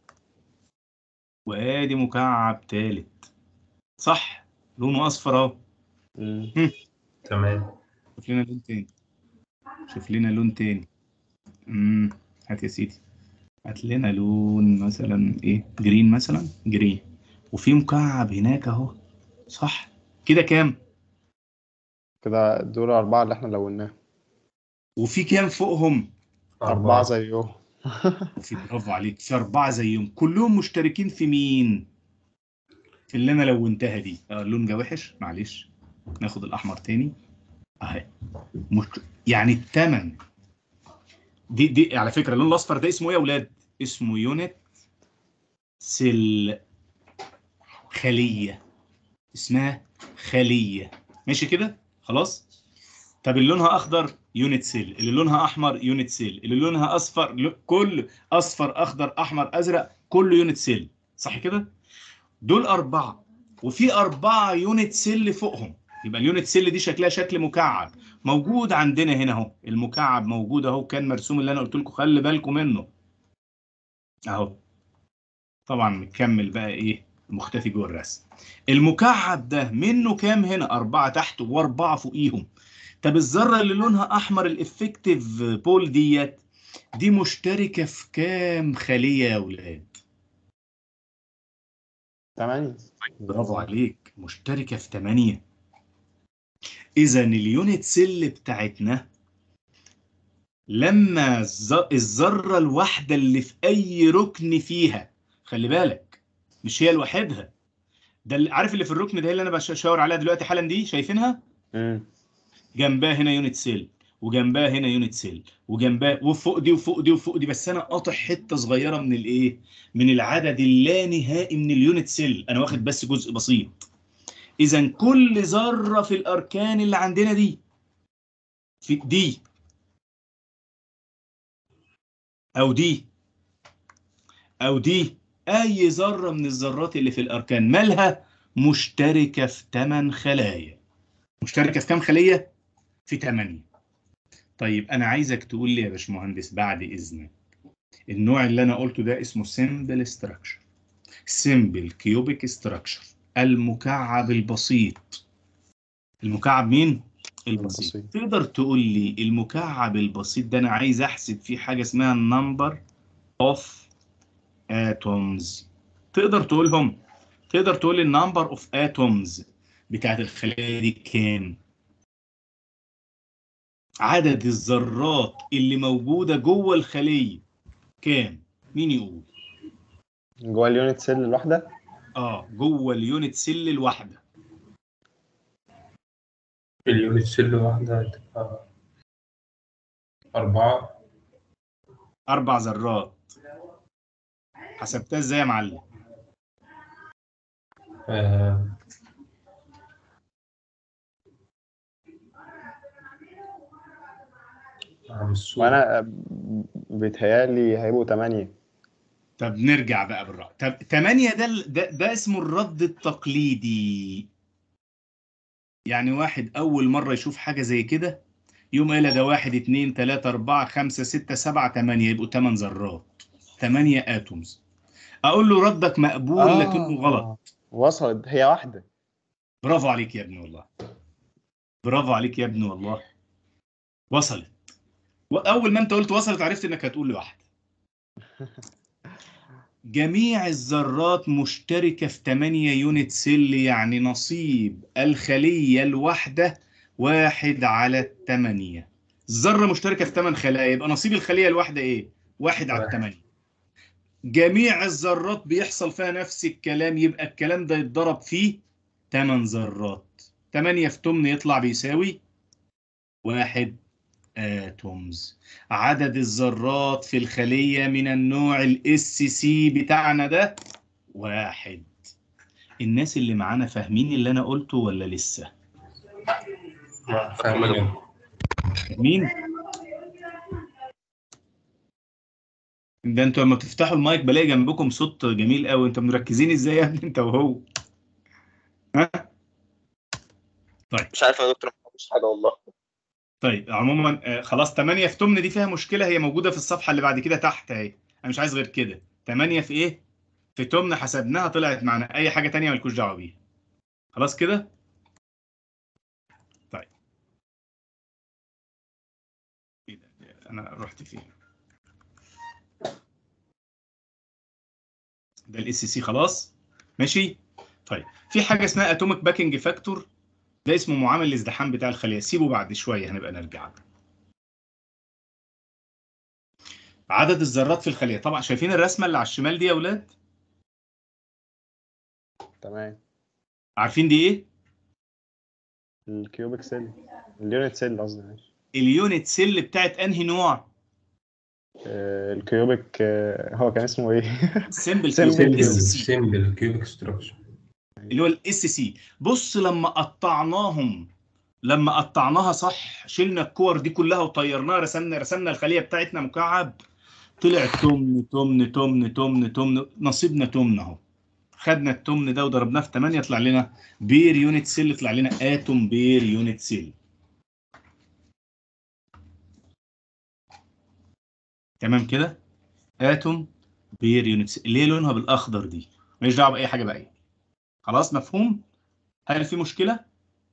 Speaker 1: وادي مكعب تالت صح لونه اصفر اهو
Speaker 2: مم.
Speaker 4: تمام
Speaker 1: شوف لنا لون تاني شوف لنا لون تاني امم هات يا سيدي هات لنا لون مثلا ايه جرين مثلا جرين وفي مكعب هناك اهو صح كده كام
Speaker 2: كده دول أربعة اللي احنا لوناهم
Speaker 1: وفي كام فوقهم
Speaker 2: أربعة زيهم
Speaker 1: وفي برافو عليك في أربعة زيهم كلهم مشتركين في مين في اللي أنا لونتها دي آه اللون جه وحش معلش ناخد الأحمر تاني أهي مش... يعني التمن دي دي على فكرة اللون الأصفر ده اسمه إيه يا أولاد؟ اسمه يونت سيل خلية اسمها خلية ماشي كده؟ خلاص؟ طب اللي لونها اخضر يونت سيل اللي لونها احمر يونت سيل اللي لونها اصفر ل- كل اصفر اخضر احمر ازرق كله يونت سيل صح كده دول اربعه وفي اربعه يونت سيل فوقهم يبقى اليونت سيل دي شكلها شكل مكعب موجود عندنا هنا اهو المكعب موجود اهو كان مرسوم اللي انا قلت لكم خلي بالكم منه اهو طبعا مكمل بقى ايه مختفي جوه الرسم المكعب ده منه كام هنا أربعة تحت وأربعة فوقيهم طب الذرة اللي لونها أحمر الإفكتيف بول ديت دي مشتركة في كام خلية يا ولاد؟
Speaker 2: تمانية
Speaker 1: برافو عليك مشتركة في 8 إذا اليونت سيل بتاعتنا لما الز- الذرة الواحدة اللي في أي ركن فيها خلي بالك مش هي لوحدها ده اللي عارف اللي في الركن ده اللي أنا بشاور عليها دلوقتي حالا دي شايفينها؟
Speaker 2: مم.
Speaker 1: جنبها هنا يونت سيل وجنبها هنا يونت سيل وجنبها وفوق دي وفوق دي وفوق دي بس انا قاطع حته صغيره من الايه من العدد اللانهائي من اليونت سيل انا واخد بس جزء بسيط اذا كل ذره في الاركان اللي عندنا دي في دي او دي او دي اي ذره من الذرات اللي في الاركان مالها مشتركه في 8 خلايا مشتركه في كام خليه في 8 طيب انا عايزك تقول لي يا باشمهندس بعد اذنك النوع اللي انا قلته ده اسمه سيمبل ستراكشر سيمبل كيوبيك ستراكشر المكعب البسيط المكعب مين البسيط
Speaker 2: البسيط.
Speaker 1: تقدر تقول لي المكعب البسيط ده انا عايز احسب فيه حاجه اسمها النمبر اوف اتومز تقدر تقولهم تقدر تقول النمبر اوف اتومز بتاعت الخلايا دي كام عدد الذرات اللي موجودة جوه الخلية كام؟ مين يقول؟
Speaker 2: جوه اليونت سيل الواحدة
Speaker 1: اه جوه اليونت سيل الواحدة
Speaker 4: اليونت سيل واحدة هتبقى أربعة
Speaker 1: أربع ذرات حسبتها ازاي يا معلم؟
Speaker 4: آه، على الصورة
Speaker 2: وأنا بيتهيألي هيبقوا تمانية
Speaker 1: طب نرجع بقى بالرأي طب 8 ده ال- ده, ده اسمه الرد التقليدي يعني واحد أول مرة يشوف حاجة زي كده يوم قال ده واحد اتنين تلاتة أربعة خمسة ستة سبعة تمانية يبقوا تمن ذرات تمانية آتومز أقول له ردك مقبول لكنه غلط
Speaker 2: وصلت هي واحدة
Speaker 1: برافو عليك يا ابني والله برافو عليك يا ابني والله وصلت وأول ما أنت قلت وصلت عرفت إنك هتقول لي واحدة جميع الذرات مشتركة في 8 يونت سيل يعني نصيب الخلية الواحدة واحد على الثمانية الذرة مشتركة في 8 خلايا يبقى نصيب الخلية الواحدة إيه؟ واحد على
Speaker 4: واحد.
Speaker 1: الثمانية جميع الذرات بيحصل فيها نفس الكلام يبقى الكلام ده يتضرب فيه 8 ذرات 8 في 8 يطلع بيساوي واحد اتومز عدد الذرات في الخلية من النوع الاس سي بتاعنا ده واحد الناس اللي معانا فاهمين اللي انا قلته ولا لسه
Speaker 4: فاهمين
Speaker 1: فاهمين ده انتوا لما تفتحوا المايك بلاقي جنبكم صوت جميل قوي انتوا مركزين ازاي يا ابني انت وهو ها
Speaker 3: مش عارف يا دكتور مش حاجه والله
Speaker 1: طيب عموما آه، خلاص 8 في 8 دي فيها مشكله هي موجوده في الصفحه اللي بعد كده تحت اهي انا مش عايز غير كده 8 في ايه في 8 حسبناها طلعت معانا اي حاجه تانية مالكوش دعوه بيها خلاص كده طيب ايه ده انا رحت فين ده الاس سي خلاص ماشي طيب في حاجه اسمها اتوميك باكينج فاكتور ده اسمه معامل الازدحام بتاع الخليه سيبه بعد شويه هنبقى نرجع له. عدد الذرات في الخليه طبعا شايفين الرسمه اللي على الشمال دي يا اولاد
Speaker 2: تمام
Speaker 1: عارفين دي ايه
Speaker 2: الكيوبيك سيل اليونت سيل قصدي معلش
Speaker 1: اليونت سيل بتاعت انهي نوع
Speaker 2: آه، الكيوبيك آه، هو كان اسمه ايه؟
Speaker 1: سيمبل
Speaker 2: Simple
Speaker 1: كيوبيك
Speaker 2: cube.
Speaker 1: اس سي
Speaker 4: سيمبل كيوبيك ستراكشر
Speaker 1: اللي هو الاس سي بص لما قطعناهم لما قطعناها صح شلنا الكور دي كلها وطيرناها رسمنا رسمنا الخليه بتاعتنا مكعب طلع تمن تمن تمن تمن تمن نصيبنا تمن اهو خدنا التمن ده وضربناه في 8 يطلع لنا بير يونت سيل يطلع لنا اتوم بير يونت سيل تمام كده اتوم بير يونت سيل اللي هي لونها بالاخضر دي ماليش دعوه باي حاجه باقيه خلاص مفهوم هل في مشكله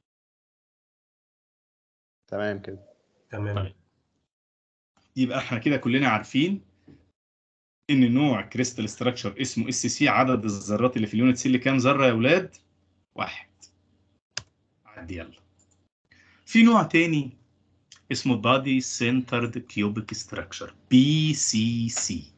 Speaker 2: تمام كده
Speaker 4: تمام
Speaker 1: طيب. يبقى احنا كده كلنا عارفين ان نوع كريستال ستراكشر اسمه اس سي عدد الذرات اللي في اليونت سيل كام ذره يا اولاد واحد عدي يلا في نوع تاني اسمه بادي سنترد كيوبيك ستراكشر بي سي سي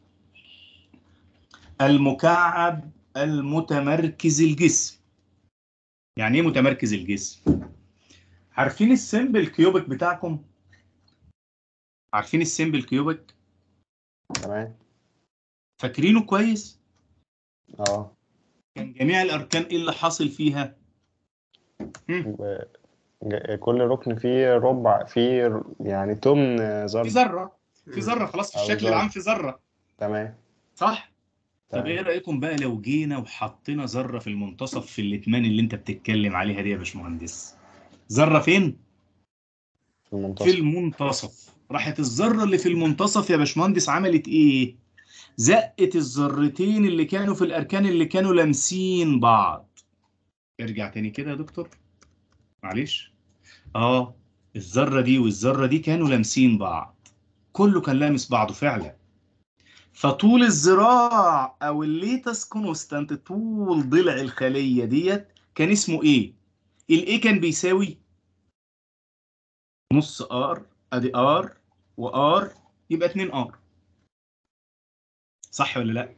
Speaker 1: المكعب المتمركز الجسم يعني ايه متمركز الجسم عارفين السيمبل كيوبيك بتاعكم عارفين السيمبل كيوبيك
Speaker 2: تمام
Speaker 1: فاكرينه كويس
Speaker 2: اه
Speaker 1: كان جميع الاركان ايه اللي حاصل فيها
Speaker 2: و- ج- كل ركن فيه ربع فيه ر- يعني تمن
Speaker 1: في
Speaker 2: ذرة
Speaker 1: ذره في ذره خلاص في
Speaker 2: أو
Speaker 1: الشكل
Speaker 2: ذرة.
Speaker 1: العام في ذره
Speaker 2: تمام
Speaker 1: صح طب ايه
Speaker 2: تمام
Speaker 1: رايكم بقى لو جينا وحطينا ذره في المنتصف في الاتمان اللي انت بتتكلم عليها دي يا باشمهندس ذره فين
Speaker 2: في
Speaker 1: في
Speaker 2: المنتصف
Speaker 1: المنتصف راحت الذره اللي في المنتصف يا باشمهندس عملت ايه زقت الذرتين اللي كانوا في الاركان اللي كانوا لامسين بعض ارجع تاني كده يا دكتور معلش اه الذره دي والذره دي كانوا لامسين بعض كله كان لامس بعضه فعلا فطول الذراع او الليتس كونستانت طول ضلع الخليه ديت كان اسمه ايه الايه كان بيساوي نص ار ادي ار وار يبقى 2 ار صح ولا لا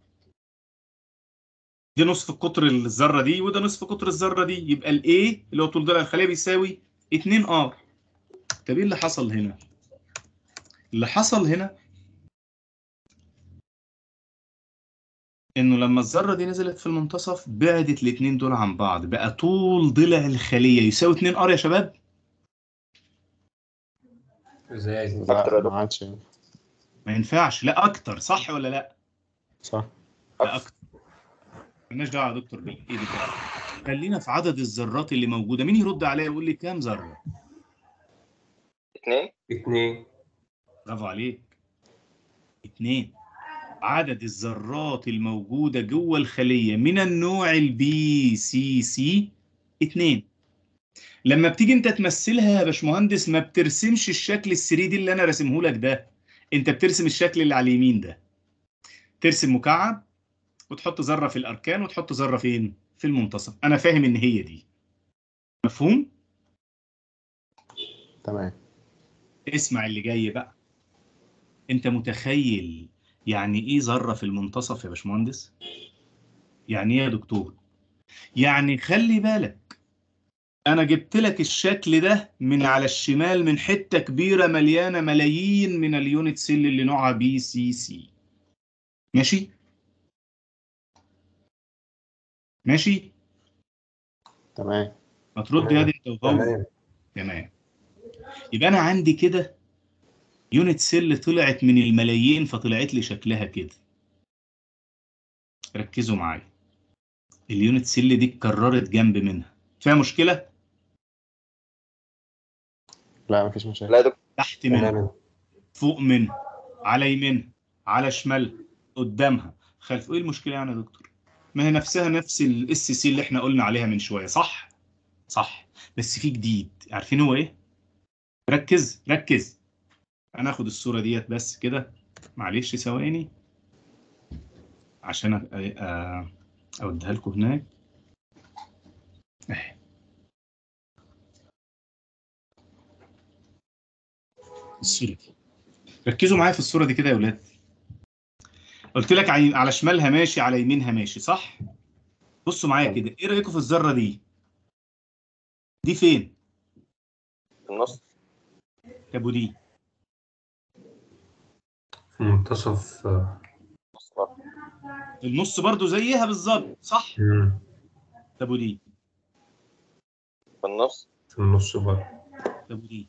Speaker 1: دي نصف قطر الذره دي وده نصف قطر الذره دي يبقى الايه اللي هو طول ضلع الخليه بيساوي 2 ار طب ايه اللي حصل هنا اللي حصل هنا انه لما الذره دي نزلت في المنتصف بعدت الاثنين دول عن بعض بقى طول ضلع الخليه يساوي 2 ار يا شباب
Speaker 4: ازاي
Speaker 3: أكتر يا
Speaker 2: لا ما عادش
Speaker 1: ما ينفعش لا اكتر صح ولا لا
Speaker 2: صح
Speaker 1: لا اكتر مالناش دعوه يا دكتور بالايه دي كده خلينا في عدد الذرات اللي موجوده مين يرد عليا يقول لي كام ذره
Speaker 3: اتنين
Speaker 4: اتنين
Speaker 1: برافو عليك اتنين عدد الذرات الموجودة جوه الخلية من النوع البي سي سي اتنين لما بتيجي انت تمثلها يا باشمهندس ما بترسمش الشكل الثري دي اللي انا راسمه لك ده انت بترسم الشكل اللي على اليمين ده ترسم مكعب وتحط ذرة في الاركان وتحط ذرة فين في المنتصف انا فاهم ان هي دي مفهوم
Speaker 2: تمام
Speaker 1: اسمع اللي جاي بقى انت متخيل يعني ايه ذره في المنتصف يا باشمهندس يعني ايه يا دكتور يعني خلي بالك انا جبت لك الشكل ده من على الشمال من حته كبيره مليانه ملايين من اليونت سيل اللي نوعها بي سي سي ماشي ماشي
Speaker 2: تمام
Speaker 1: ما ترد يا دي انت وهو
Speaker 4: تمام
Speaker 1: تمام يبقى انا عندي كده يونت سيل طلعت من الملايين فطلعت لي شكلها كده ركزوا معايا اليونت سيل دي اتكررت جنب منها فيها مشكله
Speaker 2: لا مفيش مشاكل
Speaker 3: لا يا دكتور
Speaker 1: تحت منها
Speaker 4: تمام
Speaker 1: فوق منها على يمينها على شمالها قدامها خلف ايه المشكله يعني يا دكتور ما هي نفسها نفس الاس سي اللي احنا قلنا عليها من شويه صح صح بس في جديد عارفين هو ايه ركز ركز انا اخد الصوره ديت بس كده معلش ثواني عشان أ- أ- اوديها لكم هناك اهي الصورة دي ركزوا معايا في الصورة دي كده يا ولاد قلت لك على على شمالها ماشي على يمينها ماشي صح؟ بصوا معايا كده ايه رأيكم في الذرة دي؟ دي فين؟
Speaker 3: في النص
Speaker 1: طب ودي؟
Speaker 4: في منتصف آه،
Speaker 3: نص برضه.
Speaker 1: النص برضو زيها بالظبط صح؟
Speaker 4: مم.
Speaker 1: طب ودي؟
Speaker 3: في النص
Speaker 4: في النص برضه
Speaker 1: طب ودي؟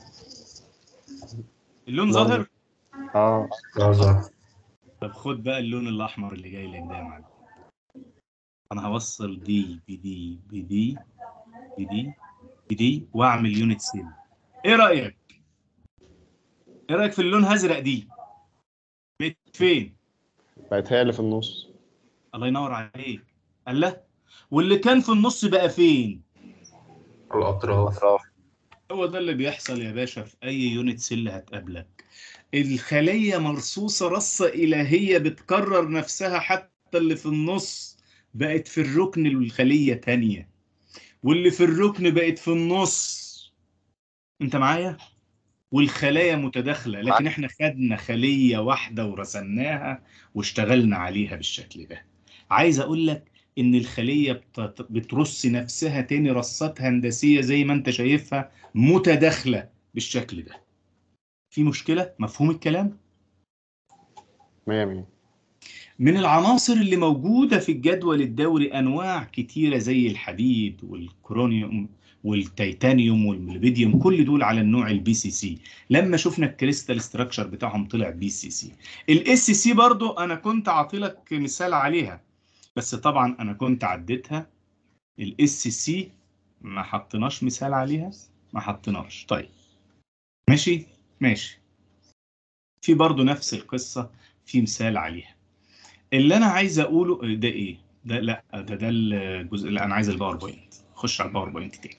Speaker 1: اللون ظاهر؟
Speaker 2: اه
Speaker 4: اه ظهر
Speaker 1: طب خد بقى اللون الاحمر اللي جاي لك ده يا معلم انا هوصل دي بدي بدي بدي بدي واعمل يونت سيل ايه رايك ايه رايك في اللون ازرق دي بقت فين
Speaker 2: بقت هي اللي في النص
Speaker 1: الله ينور عليك قال لا واللي كان في النص بقى فين
Speaker 4: الأطراف
Speaker 3: أطراف
Speaker 1: هو ده اللي بيحصل يا باشا في اي يونت سيل هتقابلك الخلية مرصوصة رصة إلهية بتكرر نفسها حتى اللي في النص بقت في الركن الخلية تانية واللي في الركن بقت في النص انت معايا والخلايا متداخلة لكن احنا خدنا خلية واحدة ورسمناها واشتغلنا عليها بالشكل ده عايز اقول لك ان الخلية بت- بترص نفسها تاني رصات هندسية زي ما انت شايفها متداخلة بالشكل ده في مشكلة مفهوم الكلام
Speaker 2: مية مية
Speaker 1: من العناصر اللي موجودة في الجدول الدوري أنواع كتيرة زي الحديد والكرونيوم والتيتانيوم والموليبيديوم كل دول على النوع البي سي سي لما شفنا الكريستال ستراكشر بتاعهم طلع بي سي سي الاس سي برضو انا كنت عاطلك مثال عليها بس طبعا انا كنت عديتها الاس سي ما حطيناش مثال عليها ما حطيناش طيب ماشي ماشي في برضو نفس القصة في مثال عليها اللي انا عايز اقوله ده ايه ده لا ده ده الجزء اللي انا عايز الباوربوينت خش على الباوربوينت تاني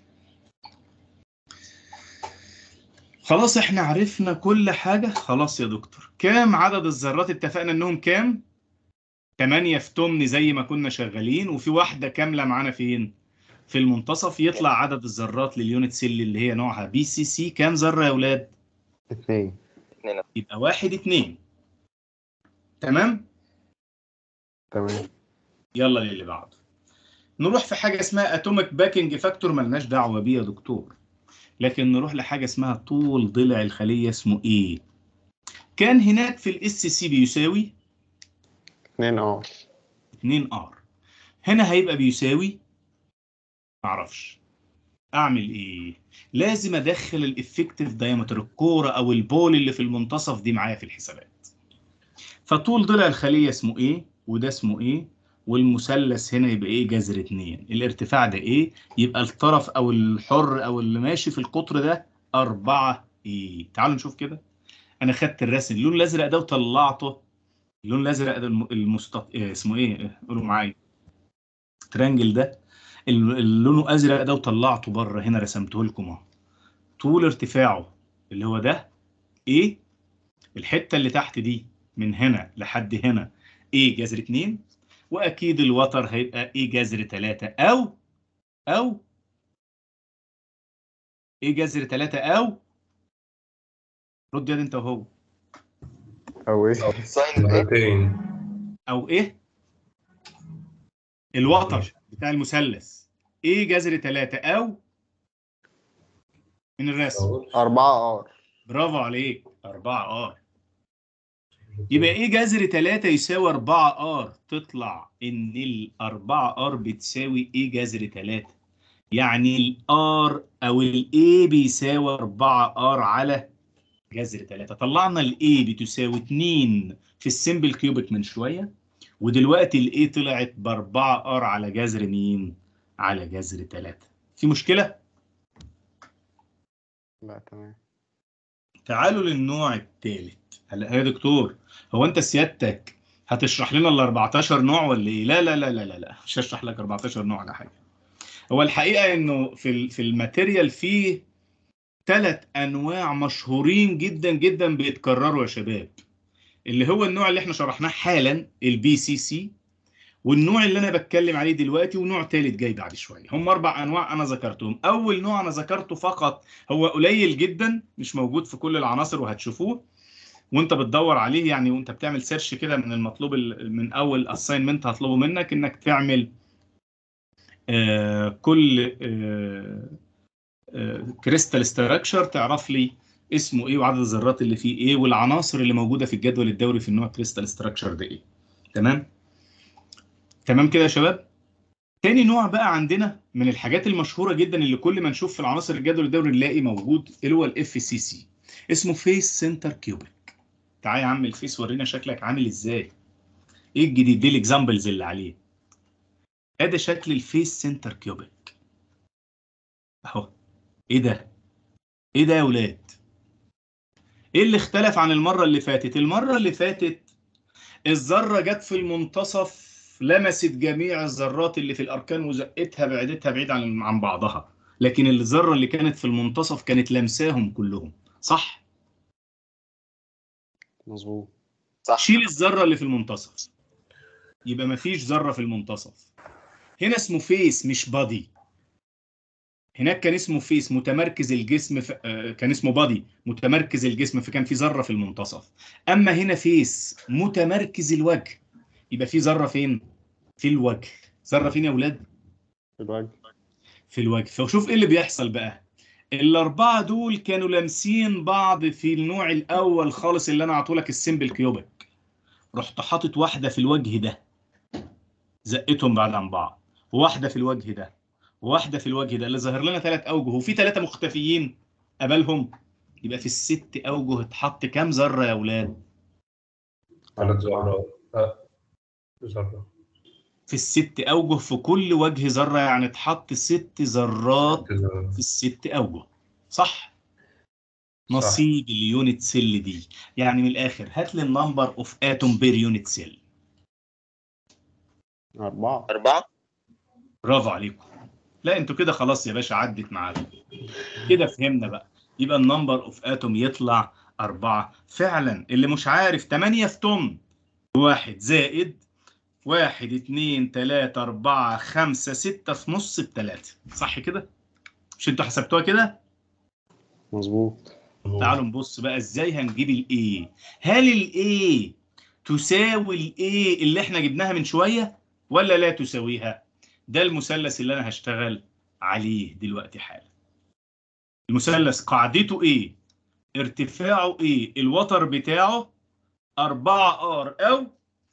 Speaker 1: خلاص احنا عرفنا كل حاجة خلاص يا دكتور كام عدد الذرات اتفقنا انهم كام 8 في تمن زي ما كنا شغالين وفي واحدة كاملة معانا فين في المنتصف يطلع عدد الذرات لليونت سيل اللي هي نوعها بي سي سي كام ذرة يا اولاد
Speaker 2: اتنين
Speaker 3: اتنين
Speaker 1: يبقى واحد اتنين تمام
Speaker 2: تمام
Speaker 1: يلا للي بعده نروح في حاجة اسمها اتوميك باكينج فاكتور ملناش دعوة بيه يا دكتور لكن نروح لحاجة اسمها طول ضلع الخلية اسمه ايه كان هناك في الاس سي بيساوي
Speaker 2: اتنين اه
Speaker 1: 2 ار هنا هيبقى بيساوي معرفش اعمل ايه لازم ادخل الافكتيف دايمتر الكوره او البول اللي في المنتصف دي معايا في الحسابات فطول ضلع الخليه اسمه ايه وده اسمه ايه والمثلث هنا يبقى ايه جذر اتنين الارتفاع ده ايه يبقى الطرف او الحر او اللي ماشي في القطر ده أربعة ايه تعالوا نشوف كده انا خدت الرسم اللون الازرق ده وطلعته اللون الازرق ده الم- المستط... إيه اسمه ايه قولوا معايا ترانجل ده ال- اللون ازرق ده وطلعته بره هنا رسمته لكم اهو طول ارتفاعه اللي هو ده ايه الحته اللي تحت دي من هنا لحد هنا ايه جذر 2 واكيد الوتر هيبقى ايه جذر 3 او او ايه جذر 3 او رد يد انت وهو
Speaker 2: او ايه
Speaker 3: ساين ايه
Speaker 4: مرتين
Speaker 1: او ايه الوتر بتاع المثلث ايه جذر 3 او من الرسم
Speaker 2: أربعة ار
Speaker 1: برافو عليك 4 ار يبقى ايه جذر 3 يساوي 4 ار تطلع ان ال 4 ار بتساوي ايه جذر 3 يعني الار او الاي بيساوي 4 ار على جذر 3 طلعنا الاي بتساوي 2 في السمبل كيوبيك من شويه ودلوقتي الاي طلعت ب 4 ار على جذر مين على جذر 3 في مشكله
Speaker 2: لا تمام
Speaker 1: تعالوا للنوع الثالث هلا يا دكتور هو انت سيادتك هتشرح لنا ال 14 نوع ولا ايه؟ لا لا لا لا لا لا مش هشرح لك 14 نوع ولا حاجه. هو الحقيقه انه في ال- في الماتيريال فيه ثلاث انواع مشهورين جدا جدا بيتكرروا يا شباب. اللي هو النوع اللي احنا شرحناه حالا البي سي سي والنوع اللي انا بتكلم عليه دلوقتي ونوع تالت جاي بعد شويه هم اربع انواع انا ذكرتهم اول نوع انا ذكرته فقط هو قليل جدا مش موجود في كل العناصر وهتشوفوه وانت بتدور عليه يعني وانت بتعمل سيرش كده من المطلوب ال- من اول اساينمنت هطلبه منك انك تعمل آه كل كريستال ستراكشر تعرف لي اسمه ايه وعدد الذرات اللي فيه ايه والعناصر اللي موجوده في الجدول الدوري في النوع كريستال ستراكشر ده ايه تمام تمام كده يا شباب تاني نوع بقى عندنا من الحاجات المشهوره جدا اللي كل ما نشوف في العناصر الجدول الدوري نلاقي موجود اللي هو الاف سي سي اسمه فيس سنتر كيوبيك تعالى يا عم الفيس ورينا شكلك عامل ازاي ايه الجديد دي الاكزامبلز اللي عليه ادي شكل الفيس سنتر كيوبيك اهو ايه ده ايه ده يا ولاد ايه اللي اختلف عن المره اللي فاتت المره اللي فاتت الذره جت في المنتصف لمست جميع الذرات اللي في الاركان وزقتها بعدتها بعيد عن عن بعضها لكن الذره اللي كانت في المنتصف كانت لمساهم كلهم صح
Speaker 2: مظبوط
Speaker 3: صح
Speaker 1: شيل الذره اللي في المنتصف يبقى مفيش ذره في المنتصف هنا اسمه فيس مش بادي هناك كان اسمه فيس متمركز الجسم في... آه، كان اسمه بادي متمركز الجسم فكان في ذره في المنتصف اما هنا فيس متمركز الوجه يبقى في ذره فين في الوجه ذره فين يا اولاد
Speaker 2: في الوجه
Speaker 1: في الوجه فشوف ايه اللي بيحصل بقى الاربعه دول كانوا لامسين بعض في النوع الاول خالص اللي انا عطولك السيمبل كيوبك رحت حاطط واحده في الوجه ده زقتهم بعد عن بعض وواحده في الوجه ده وواحده في الوجه ده اللي ظاهر لنا ثلاث اوجه وفي ثلاثه مختفيين قبلهم يبقى في الست اوجه اتحط كام ذره يا اولاد
Speaker 4: عدد ذرات آه. ذرة
Speaker 1: في الست اوجه في كل وجه ذره يعني اتحط ست ذرات
Speaker 4: ذرة.
Speaker 1: في الست اوجه صح
Speaker 4: صح.
Speaker 1: نصيب اليونت سيل دي يعني من الاخر هات لي النمبر اوف اتوم بير يونت سيل
Speaker 2: أربعة
Speaker 3: أربعة
Speaker 1: برافو عليكم لا انتوا كده خلاص يا باشا عدت معاكم كده فهمنا بقى يبقى النمبر اوف اتوم يطلع أربعة فعلا اللي مش عارف 8 في طن واحد زائد واحد اتنين تلاتة أربعة خمسة ستة في نص بتلاتة صح كده؟ مش انتوا حسبتوها كده؟
Speaker 2: مظبوط
Speaker 1: تعالوا نبص بقى ازاي هنجيب الايه هل الايه تساوي الايه اللي احنا جبناها من شويه ولا لا تساويها ده المثلث اللي انا هشتغل عليه دلوقتي حالا المثلث قاعدته ايه ارتفاعه ايه الوتر بتاعه 4 ار او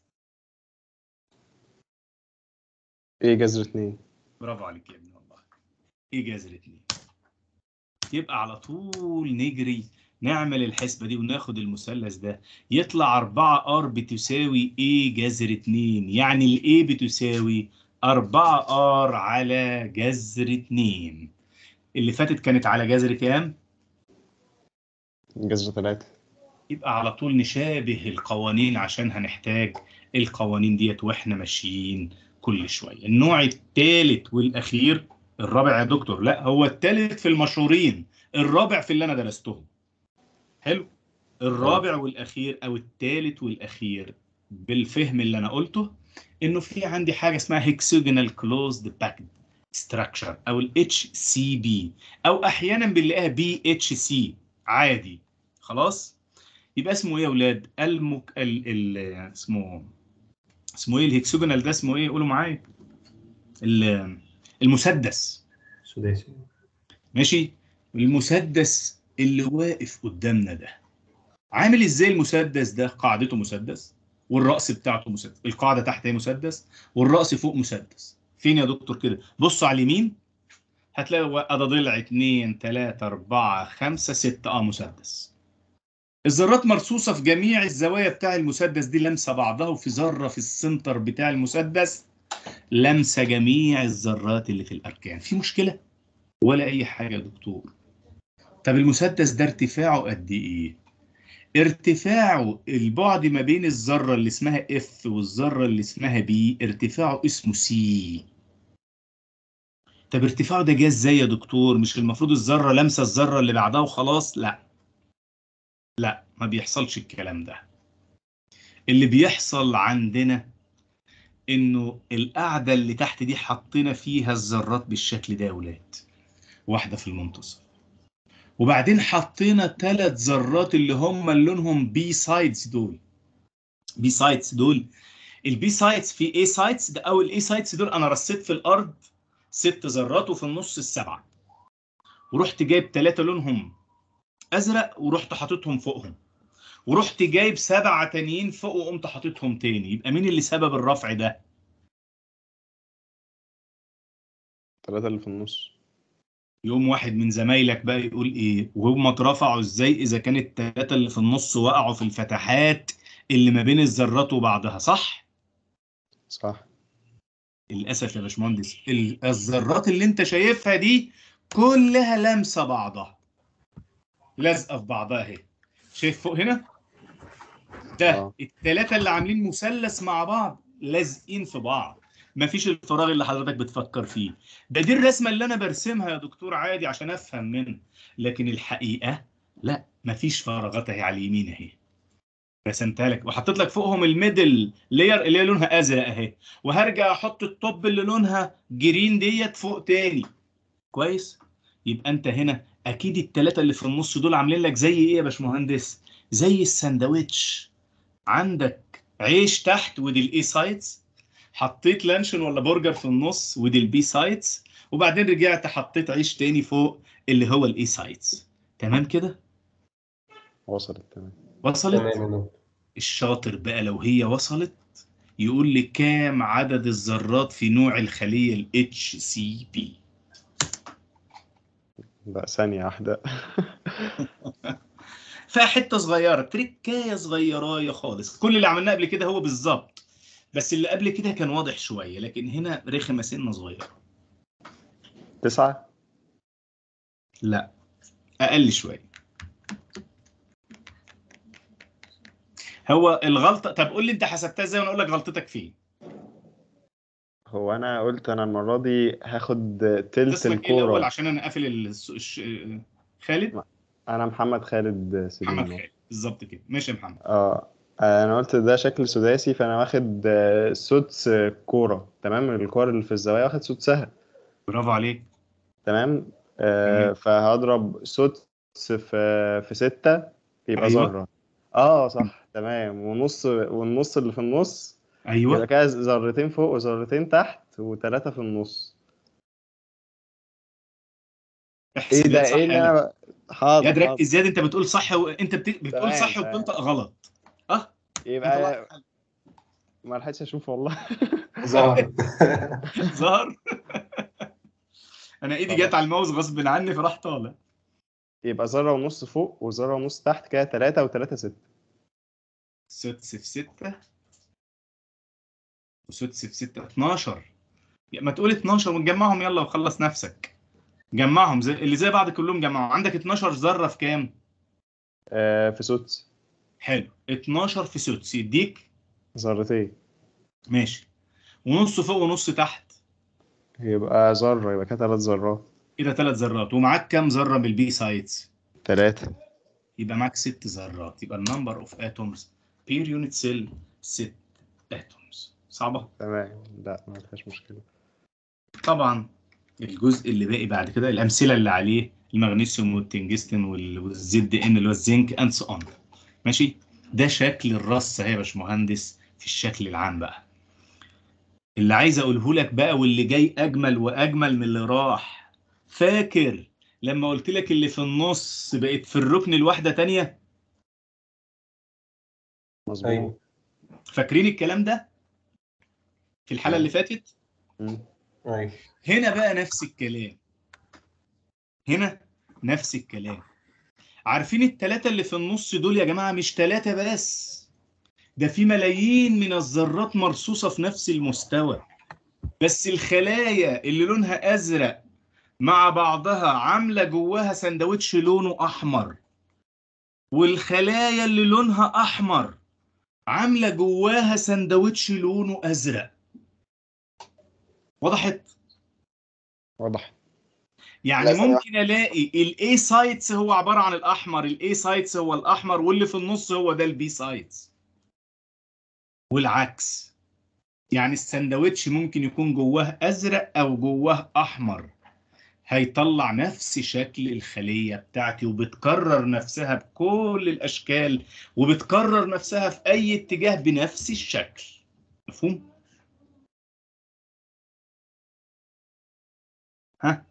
Speaker 2: إيه جذر اتنين
Speaker 1: برافو عليك يا ابني والله ايه جذر اتنين يبقى على طول نجري نعمل الحسبة دي وناخد المثلث ده يطلع 4 ار بتساوي ايه جذر 2 يعني الايه بتساوي 4 ار على جذر 2 اللي فاتت كانت على جذر كام؟
Speaker 2: جذر تلاتة
Speaker 1: يبقى على طول نشابه القوانين عشان هنحتاج القوانين ديت واحنا ماشيين كل شويه النوع الثالث والاخير الرابع يا دكتور لا هو الثالث في المشهورين الرابع في اللي انا درستهم حلو الرابع والاخير او الثالث والاخير بالفهم اللي انا قلته انه في عندي حاجه اسمها هيكسوجينال كلوزد باكد ستراكشر او الاتش سي بي او احيانا بنلاقيها بي اتش سي عادي خلاص يبقى اسمه ايه يا اولاد المك ال... ال... اسمه اسمه ايه الهكسوجونال ده اسمه ايه قولوا معايا ال- المسدس
Speaker 4: سداسي
Speaker 1: ماشي المسدس اللي واقف قدامنا ده عامل ازاي المسدس ده قاعدته مسدس والرأس بتاعته مسدس القاعدة تحت هي مسدس والرأس فوق مسدس فين يا دكتور كده بصوا على اليمين هتلاقي ده ضلع 2 3 4 5 6 اه مسدس الذرات مرصوصة في جميع الزوايا بتاع المسدس دي لامسة بعضها وفي ذرة في السنتر بتاع المسدس لامسة جميع الذرات اللي في الأركان في مشكلة ولا أي حاجة يا دكتور طب المسدس ده ارتفاعه قد إيه ارتفاعه البعد ما بين الذرة اللي اسمها F والذرة اللي اسمها B ارتفاعه اسمه C طب ارتفاعه ده جه ازاي يا دكتور مش المفروض الذرة لامسة الذرة اللي بعدها وخلاص لا لا ما بيحصلش الكلام ده اللي بيحصل عندنا انه القاعده اللي تحت دي حطينا فيها الذرات بالشكل ده يا ولاد واحده في المنتصف وبعدين حطينا ثلاث ذرات اللي هم اللي لونهم بي سايدز دول بي سايدز دول البي سايدز في اي سايدز ده او الاي سايدز دول انا رصيت في الارض ست ذرات وفي النص السبعه ورحت جايب ثلاثه لونهم ازرق ورحت حاططهم فوقهم ورحت جايب سبعه تانيين فوق وقمت حاططهم تاني يبقى مين اللي سبب الرفع ده؟
Speaker 2: الثلاثة اللي في النص
Speaker 1: يقوم واحد من زمايلك بقى يقول ايه وهم اترفعوا ازاي اذا كان الثلاثه اللي في النص وقعوا في الفتحات اللي ما بين الذرات وبعضها صح؟
Speaker 2: صح
Speaker 1: للاسف يا باشمهندس ال- الذرات اللي انت شايفها دي كلها لامسه بعضها لازقه في بعضها اهي شايف فوق هنا ده
Speaker 2: آه.
Speaker 1: الثلاثه اللي عاملين مثلث مع بعض لازقين في بعض مفيش الفراغ اللي حضرتك بتفكر فيه ده دي الرسمه اللي انا برسمها يا دكتور عادي عشان افهم منها لكن الحقيقه لا مفيش فراغات اهي على اليمين اهي رسمتها لك وحطيت لك فوقهم الميدل لاير اللي هي لونها ازرق اهي وهرجع احط الطب اللي لونها جرين ديت فوق تاني كويس يبقى انت هنا اكيد الثلاثه اللي في النص دول عاملين لك زي ايه يا باشمهندس زي الساندوتش عندك عيش تحت ودي الاي سايدز حطيت لانشون ولا برجر في النص ودي البي سايدز وبعدين رجعت حطيت عيش تاني فوق اللي هو الاي سايدز تمام كده
Speaker 2: وصلت تمام
Speaker 1: وصلت
Speaker 4: تمام يا دكتور
Speaker 1: الشاطر بقى لو هي وصلت يقول لي كام عدد الذرات في نوع الخلية ال HCP
Speaker 2: لا ثانية واحدة
Speaker 1: فحتة صغيرة تريكاية صغيراية خالص كل اللي عملناه قبل كده هو بالظبط بس اللي قبل كده كان واضح شوية لكن هنا رخمة سنة صغيرة
Speaker 2: تسعة
Speaker 1: لا أقل شوية هو الغلطة طب قول لي أنت حسبتها إزاي وأنا أقول لك غلطتك فين
Speaker 2: هو أنا قلت أنا المرة دي هاخد تلت
Speaker 1: اسمك إيه الأول
Speaker 2: الكورة
Speaker 1: عشان أنا قافل الس- الش... خالد
Speaker 2: أنا محمد خالد
Speaker 1: محمد
Speaker 2: سليم
Speaker 1: خالد بالظبط كده ماشي يا محمد
Speaker 2: اه انا قلت ده شكل سداسي فانا واخد آه، سدس كوره تمام الكور اللي في الزوايا واخد سدسها
Speaker 1: برافو عليك
Speaker 2: تمام آه
Speaker 1: تمام.
Speaker 2: فهضرب سدس في في ستة يبقى
Speaker 1: أيوة.
Speaker 2: ذرة اه صح تمام ونص والنص اللي في النص يبقى
Speaker 1: ايوه
Speaker 2: كده ذرتين فوق وذرتين تحت وثلاثة في النص ايه
Speaker 1: احسب
Speaker 2: ده
Speaker 1: يا صح
Speaker 2: ايه اللي
Speaker 1: يا
Speaker 2: انا حاضر
Speaker 1: ياد
Speaker 2: حاضر.
Speaker 1: ركز زياد انت بتقول صح وانت بت... بتقول
Speaker 2: تمام،
Speaker 1: صح
Speaker 2: تمام.
Speaker 1: وبتنطق غلط اه
Speaker 2: يبقى ما لحقتش اشوف والله
Speaker 4: ظهر
Speaker 1: ظهر انا ايدي جت على الماوس غصب عني فراح طالع
Speaker 2: يبقى ذرة ونص فوق وذرة ونص تحت كده تلاتة وتلاتة ستة
Speaker 1: سدس في 6 وسدس في 6 12 يا ما تقول 12 ونجمعهم يلا وخلص نفسك جمعهم زي اللي زي بعض كلهم جمعهم عندك 12 ذره في كام؟
Speaker 2: آه في سدس
Speaker 1: حلو 12 في سدس يديك
Speaker 2: ذرتين
Speaker 1: ماشي ونص فوق ونص تحت
Speaker 2: يبقى ذرة يبقى كده تلات ذرات
Speaker 1: كده ثلاث ذرات ومعاك كام ذره بالبي سايدز؟
Speaker 2: تلاتة
Speaker 1: يبقى معاك ست ذرات يبقى النمبر اوف اتومز بير يونت سيل ست اتومز صعبه
Speaker 2: تمام لا ما فيهاش مشكلة
Speaker 1: طبعا الجزء اللي باقي بعد كده الامثله اللي عليه المغنيسيوم والتنجستن وال- والزد ان اللي هو الزنك اند سو اون ماشي ده شكل الرص اهي يا باشمهندس في الشكل العام بقى اللي عايز اقوله لك بقى واللي جاي اجمل واجمل من اللي راح فاكر لما قلت لك اللي في النص بقت في الركن الواحده تانية
Speaker 2: مظبوط
Speaker 4: ايوه
Speaker 1: فاكرين الكلام ده في الحلقه اللي فاتت
Speaker 2: مم.
Speaker 4: ايوه
Speaker 1: هنا بقى نفس الكلام هنا نفس الكلام عارفين التلاتة اللي في النص دول يا جماعة مش تلاتة بس ده في ملايين من الذرات مرصوصة في نفس المستوى بس الخلايا اللي لونها أزرق مع بعضها عاملة جواها سندوتش لونه أحمر والخلايا اللي لونها أحمر عاملة جواها سندوتش لونه أزرق وضحت؟
Speaker 2: واضح
Speaker 1: يعني
Speaker 3: لا، ثانية
Speaker 1: ممكن الاقي الاي سايتس هو عباره عن الاحمر الاي سايتس هو الاحمر واللي في النص هو ده البي سايتس والعكس يعني السندوتش ممكن يكون جواه ازرق او جواه احمر هيطلع نفس شكل الخلية بتاعتي وبتكرر نفسها بكل الاشكال وبتكرر نفسها في اي اتجاه بنفس الشكل مفهوم ها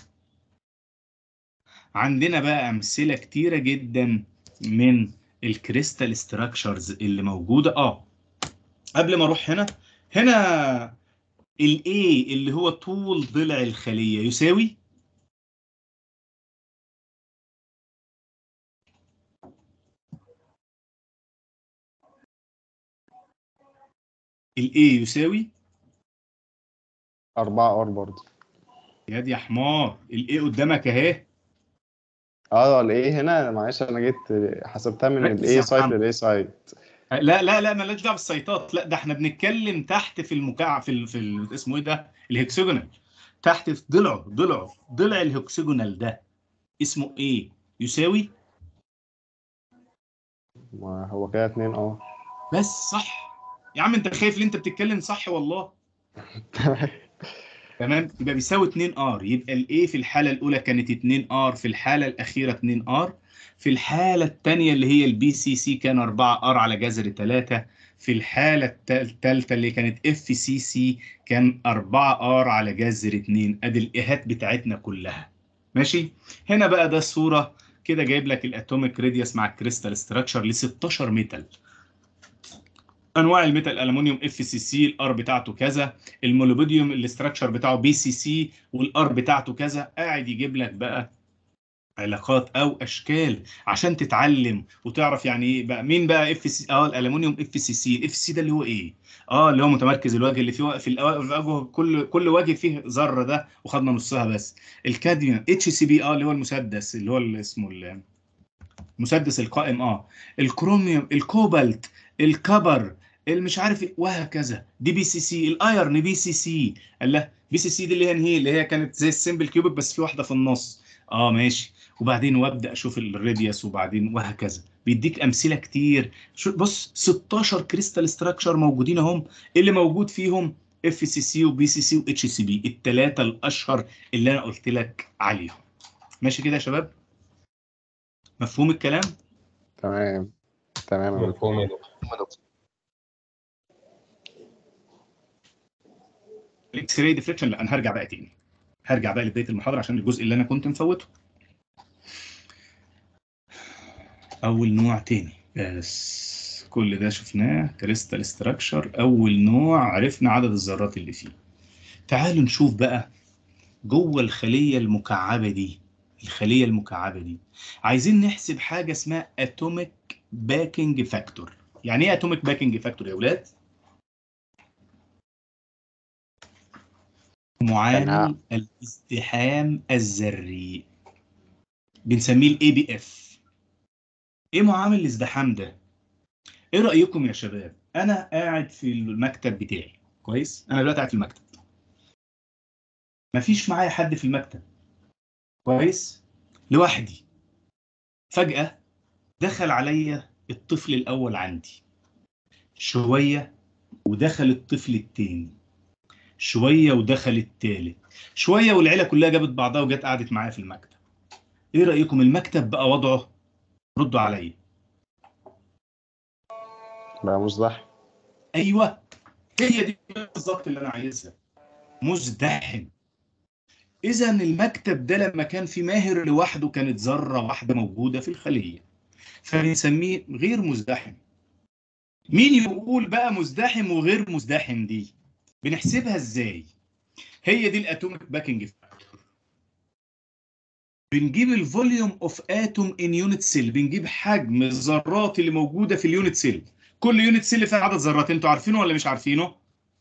Speaker 1: عندنا بقى امثله كتيره جدا من الكريستال ستراكشرز اللي موجوده اه قبل ما اروح هنا هنا الاي اللي هو طول ضلع الخليه يساوي الاي يساوي
Speaker 2: أربعة ار برضه
Speaker 1: يا دي يا حمار الاي قدامك اهي
Speaker 2: اه الايه هنا معلش انا جيت حسبتها من
Speaker 1: ركز
Speaker 2: الاي
Speaker 1: يا
Speaker 2: سايت
Speaker 1: محمد.
Speaker 2: للاي سايت
Speaker 1: لا لا لا مالناش دعوه بالسيطات لا ده احنا بنتكلم تحت في المكعب في ال... في ال... اسمه ايه ده الهكسجونال تحت في ضلعه ضلعه ضلع الهكسجونال ده اسمه ايه يساوي
Speaker 2: ما هو كده اتنين اه
Speaker 1: بس صح يا عم انت خايف ليه انت بتتكلم صح والله تمام يبقى بيساوي 2 ار يبقى الايه في الحاله الاولى كانت 2 ار في الحاله الاخيره 2 ار في الحاله الثانيه اللي هي البي سي سي كان 4 ار على جذر 3 في الحاله الثالثه اللي كانت اف سي سي كان 4 ار على جذر 2 ادي الايهات بتاعتنا كلها ماشي هنا بقى ده الصوره كده جايب لك الاتوميك راديوس مع الكريستال ستراكشر ل 16 ميتال انواع الميتال الالومنيوم اف سي سي الار بتاعته كذا الموليبيديوم الاستراكشر بتاعه بي سي سي والار بتاعته كذا قاعد يجيب لك بقى علاقات او اشكال عشان تتعلم وتعرف يعني ايه بقى مين بقى اف سي اه الالومنيوم اف سي سي الاف سي ده اللي هو ايه اه اللي هو متمركز الوجه اللي فيه في الوجه كل كل وجه فيه ذره ده وخدنا نصها بس الكادميوم اتش سي بي اه اللي هو المسدس اللي هو اللي اسمه ال- المسدس القائم اه الكروميوم الكوبالت الكبر المش عارف ايه وهكذا دي بي سي سي الايرن بي سي سي الله بي سي سي دي اللي هي هي اللي هي كانت زي السيمبل كيوبيك بس في واحده في النص اه ماشي وبعدين وابدا اشوف الراديوس وبعدين وهكذا بيديك امثله كتير شو بص 16 كريستال ستراكشر موجودين اهم اللي موجود فيهم اف سي سي وبي سي سي واتش سي بي الثلاثه الاشهر اللي انا قلت لك عليهم ماشي كده يا شباب مفهوم الكلام
Speaker 2: تمام تمام يا دكتور.
Speaker 4: مفهوم يا دكتور
Speaker 1: الاكس راي ديفليكشن لا انا هرجع بقى تاني هرجع بقى لبدايه المحاضره عشان الجزء اللي انا كنت مفوته اول نوع تاني بس كل ده شفناه كريستال ستراكشر اول نوع عرفنا عدد الذرات اللي فيه تعالوا نشوف بقى جوه الخليه المكعبه دي الخليه المكعبه دي عايزين نحسب حاجه اسمها اتوميك باكينج فاكتور يعني ايه اتوميك باكينج فاكتور يا اولاد معامل الازدحام الذري بنسميه الاي بي اف ايه معامل الازدحام ده ايه رايكم يا شباب انا قاعد في المكتب بتاعي كويس انا دلوقتي قاعد في المكتب مفيش معايا حد في المكتب كويس لوحدي فجاه دخل عليا الطفل الاول عندي شويه ودخل الطفل التاني شويه ودخل التالت شويه والعيله كلها جابت بعضها وجت قعدت معايا في المكتب ايه رايكم المكتب بقى وضعه ردوا عليا
Speaker 2: بقى مزدحم
Speaker 1: ايوه هي دي بالظبط اللي انا عايزها مزدحم اذا المكتب ده لما كان في ماهر لوحده كانت ذره واحده موجوده في الخليه فبنسميه غير مزدحم مين يقول بقى مزدحم وغير مزدحم دي بنحسبها ازاي هي دي الاتوميك باكينج فاكتور بنجيب الفوليوم اوف اتوم ان يونت سيل بنجيب حجم الذرات اللي موجوده في اليونت سيل كل يونت سيل فيها عدد ذرات انتوا عارفينه ولا مش عارفينه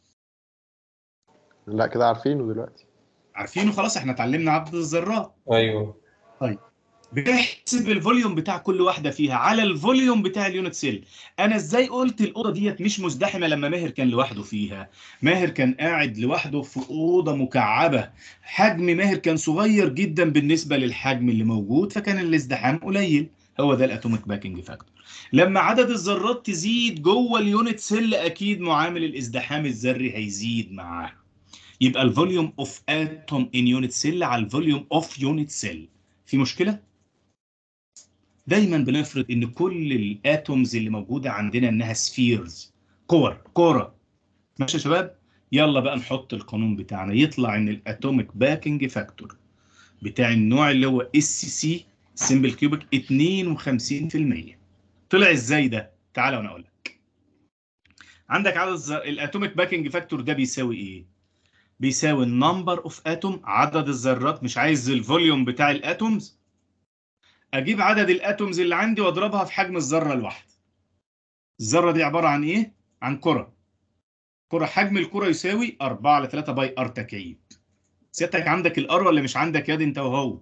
Speaker 2: لا كده عارفينه دلوقتي
Speaker 1: عارفينه خلاص احنا اتعلمنا عدد الذرات
Speaker 4: ايوه
Speaker 1: بنحسب الفوليوم بتاع كل واحده فيها على الفوليوم بتاع اليونت سيل انا ازاي قلت الاوضه ديت مش مزدحمه لما ماهر كان لوحده فيها ماهر كان قاعد لوحده في اوضه مكعبه حجم ماهر كان صغير جدا بالنسبه للحجم اللي موجود فكان الازدحام قليل هو ده الاتوميك باكينج فاكتور لما عدد الذرات تزيد جوه اليونت سيل اكيد معامل الازدحام الذري هيزيد معاه يبقى الفوليوم اوف اتوم ان يونت سيل على الفوليوم اوف يونت سيل في مشكله دايما بنفرض ان كل الاتومز اللي موجوده عندنا انها سفيرز كور كوره ماشي يا شباب يلا بقى نحط القانون بتاعنا يطلع ان الاتوميك باكينج فاكتور بتاع النوع اللي هو اس سي سمبل كيوبيك 52% طلع ازاي ده تعالى وانا اقول لك عندك عدد الز- الاتوميك باكينج فاكتور ده بيساوي ايه بيساوي النمبر اوف اتوم عدد الذرات مش عايز الفوليوم بتاع الاتومز اجيب عدد الاتومز اللي عندي واضربها في حجم الذره الواحده الذره دي عباره عن ايه عن كره كره حجم الكره يساوي 4 على 3 باي ار تكعيب سيادتك عندك الار ولا مش عندك ياد انت وهو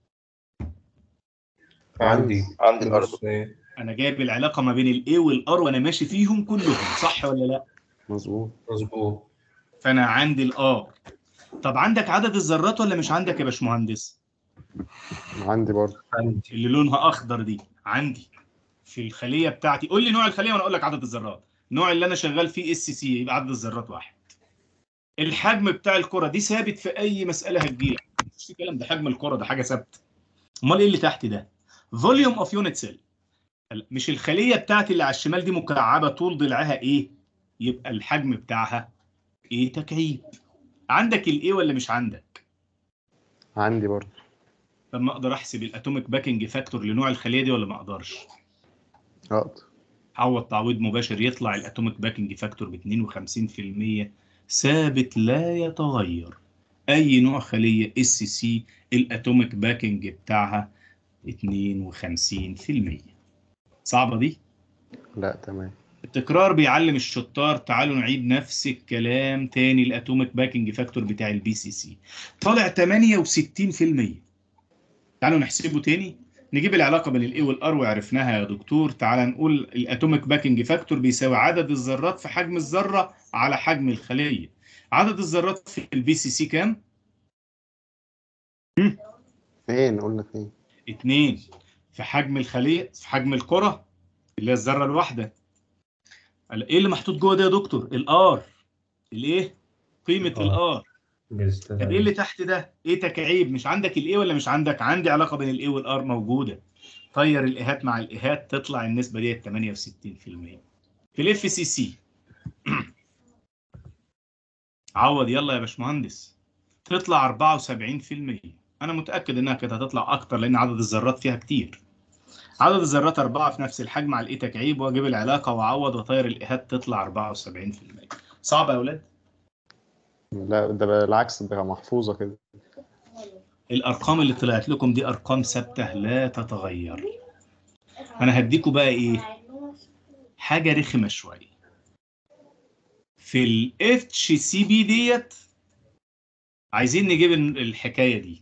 Speaker 4: عندي
Speaker 3: عندي الارض
Speaker 4: بس إيه،
Speaker 1: انا جايب العلاقه ما بين الاي والار وانا ماشي فيهم كلهم صح ولا لا
Speaker 2: مظبوط
Speaker 4: مظبوط
Speaker 1: فانا عندي الار طب عندك عدد الذرات ولا مش عندك يا باشمهندس
Speaker 2: عندي برضه
Speaker 4: عندي
Speaker 1: اللي لونها اخضر دي عندي في الخليه بتاعتي قول لي نوع الخليه وانا اقول لك عدد الذرات النوع اللي انا شغال فيه اس سي يبقى عدد الذرات واحد الحجم بتاع الكره دي ثابت في اي مساله هتجيلك مفيش كلام ده حجم الكره ده حاجه ثابته امال ايه اللي تحت ده فوليوم اوف يونت سيل مش الخليه بتاعتي اللي على الشمال دي مكعبه طول ضلعها ايه يبقى الحجم بتاعها ايه تكعيب عندك الايه ولا مش عندك
Speaker 2: عندي برضه
Speaker 1: طب ما اقدر احسب الاتوميك باكينج فاكتور لنوع الخليه دي ولا ما اقدرش
Speaker 2: اقدر
Speaker 1: عوض تعويض مباشر يطلع الاتوميك باكينج فاكتور ب 52% ثابت لا يتغير اي نوع خليه اس سي الاتوميك باكينج بتاعها 52% صعبه دي
Speaker 2: لا تمام
Speaker 1: التكرار بيعلم الشطار تعالوا نعيد نفس الكلام تاني الاتوميك باكينج فاكتور بتاع البي سي سي طالع 68% تعالوا نحسبه تاني نجيب العلاقه بين الاي والار وعرفناها يا دكتور تعال نقول الاتوميك باكينج فاكتور بيساوي عدد الذرات في حجم الذره على حجم الخليه عدد الذرات في البي سي سي كام
Speaker 2: اثنين قلنا اثنين
Speaker 1: 2 في حجم الخليه في حجم الكره اللي هي الذره الواحده قال ايه اللي محطوط جوه ده يا دكتور الار الايه قيمه
Speaker 4: آه.
Speaker 1: الار
Speaker 4: جزت
Speaker 1: طب ايه اللي تحت ده ايه تكعيب مش عندك الايه ولا مش عندك عندي علاقه بين الايه والار موجوده طير الايهات مع الايهات تطلع النسبه دي 68% في الاف سي سي عوض يلا يا باشمهندس تطلع 74% انا متاكد انها كانت هتطلع اكتر لان عدد الذرات فيها كتير عدد الذرات أربعة في نفس الحجم على الإيه تكعيب وأجيب العلاقة وأعوض وأطير الإيهات تطلع 74% صعب يا أولاد؟
Speaker 2: لا ده بالعكس ده محفوظة كده
Speaker 1: الارقام اللي طلعت لكم دي ارقام ثابته لا تتغير انا هديكوا بقى ايه حاجه رخمه شويه في الاتش سي بي ديت عايزين نجيب ال- الحكايه دي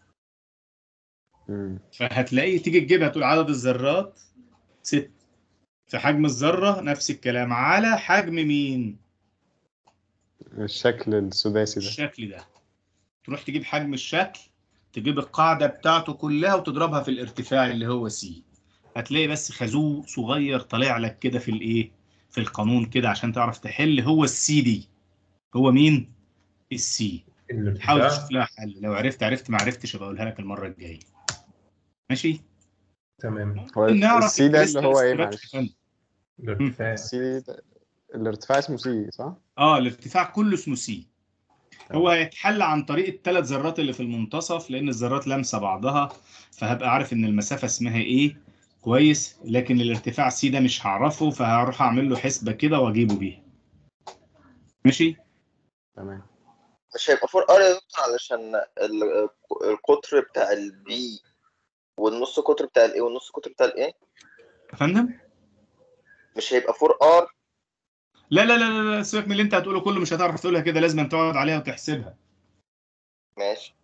Speaker 2: مم.
Speaker 1: فهتلاقي تيجي تجيبها تقول عدد الذرات ست في حجم الذره نفس الكلام على حجم مين
Speaker 2: الشكل السداسي ده
Speaker 1: الشكل ده تروح تجيب حجم الشكل تجيب القاعدة بتاعته كلها وتضربها في الارتفاع اللي هو سي هتلاقي بس خازوق صغير طالع لك كده في الايه في القانون كده عشان تعرف تحل هو السي دي هو مين السي حاول
Speaker 4: الارتفاع
Speaker 1: تشوف لها حل لو عرفت عرفت ما عرفتش ابقى اقولها لك المرة الجاية ماشي
Speaker 4: تمام
Speaker 2: هو
Speaker 1: نعرف
Speaker 2: السي ده اللي
Speaker 1: الكريستال
Speaker 2: هو ايه
Speaker 1: ستراكشر
Speaker 2: معلش
Speaker 1: فن.
Speaker 4: الارتفاع
Speaker 2: السي ده الارتفاع اسمه سي صح؟
Speaker 1: اه الارتفاع كله اسمه سي هو هيتحل عن طريق الثلاث ذرات اللي في المنتصف لان الذرات لامسه بعضها فهبقى عارف ان المسافه اسمها ايه كويس لكن الارتفاع سي ده مش هعرفه فهروح اعمل له حسبه كده واجيبه بيها ماشي
Speaker 2: تمام
Speaker 3: مش هيبقى 4 ار يا دكتور علشان ال- القطر بتاع البي والنص قطر بتاع الاي والنص قطر بتاع الاي
Speaker 1: يا فندم
Speaker 3: مش هيبقى 4 ار
Speaker 1: لا لا لا لا لا، سيبك من اللي انت هتقوله كله مش هتعرف تقولها كده لازم تقعد عليها وتحسبها
Speaker 3: ماشي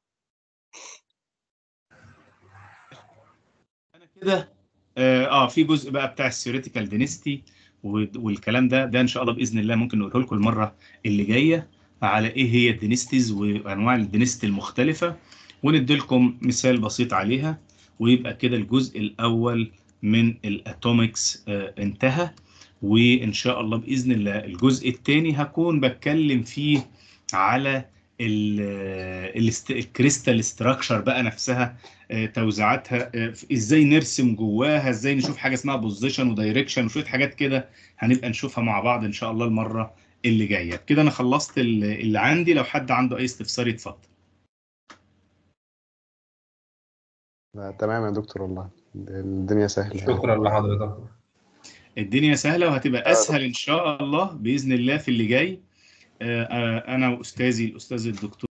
Speaker 1: انا كده اه آه، في جزء بقى بتاع الثيوريتيكال دينستي والكلام ده ده ان شاء الله باذن الله ممكن نقوله لكم المره اللي جايه على ايه هي الدينستيز وانواع الدينستي المختلفه وندي لكم مثال بسيط عليها ويبقى كده الجزء الاول من الاتومكس انتهى وان شاء الله باذن الله الجزء الثاني هكون بتكلم فيه على الكريستال ستراكشر بقى نفسها آه، توزيعاتها آه، ازاي نرسم جواها ازاي نشوف حاجه اسمها بوزيشن ودايركشن وشويه حاجات كده هنبقى نشوفها مع بعض ان شاء الله المره اللي جايه كده انا خلصت ال- اللي عندي لو حد عنده اي استفسار يتفضل
Speaker 2: لا، تمام يا دكتور والله الدنيا سهلة يعني.
Speaker 4: شكرا لحضرتك
Speaker 1: الدنيا سهله وهتبقى
Speaker 3: آه،
Speaker 1: اسهل ان شاء الله باذن الله في اللي جاي آه، آه، انا واستاذي الاستاذ الدكتور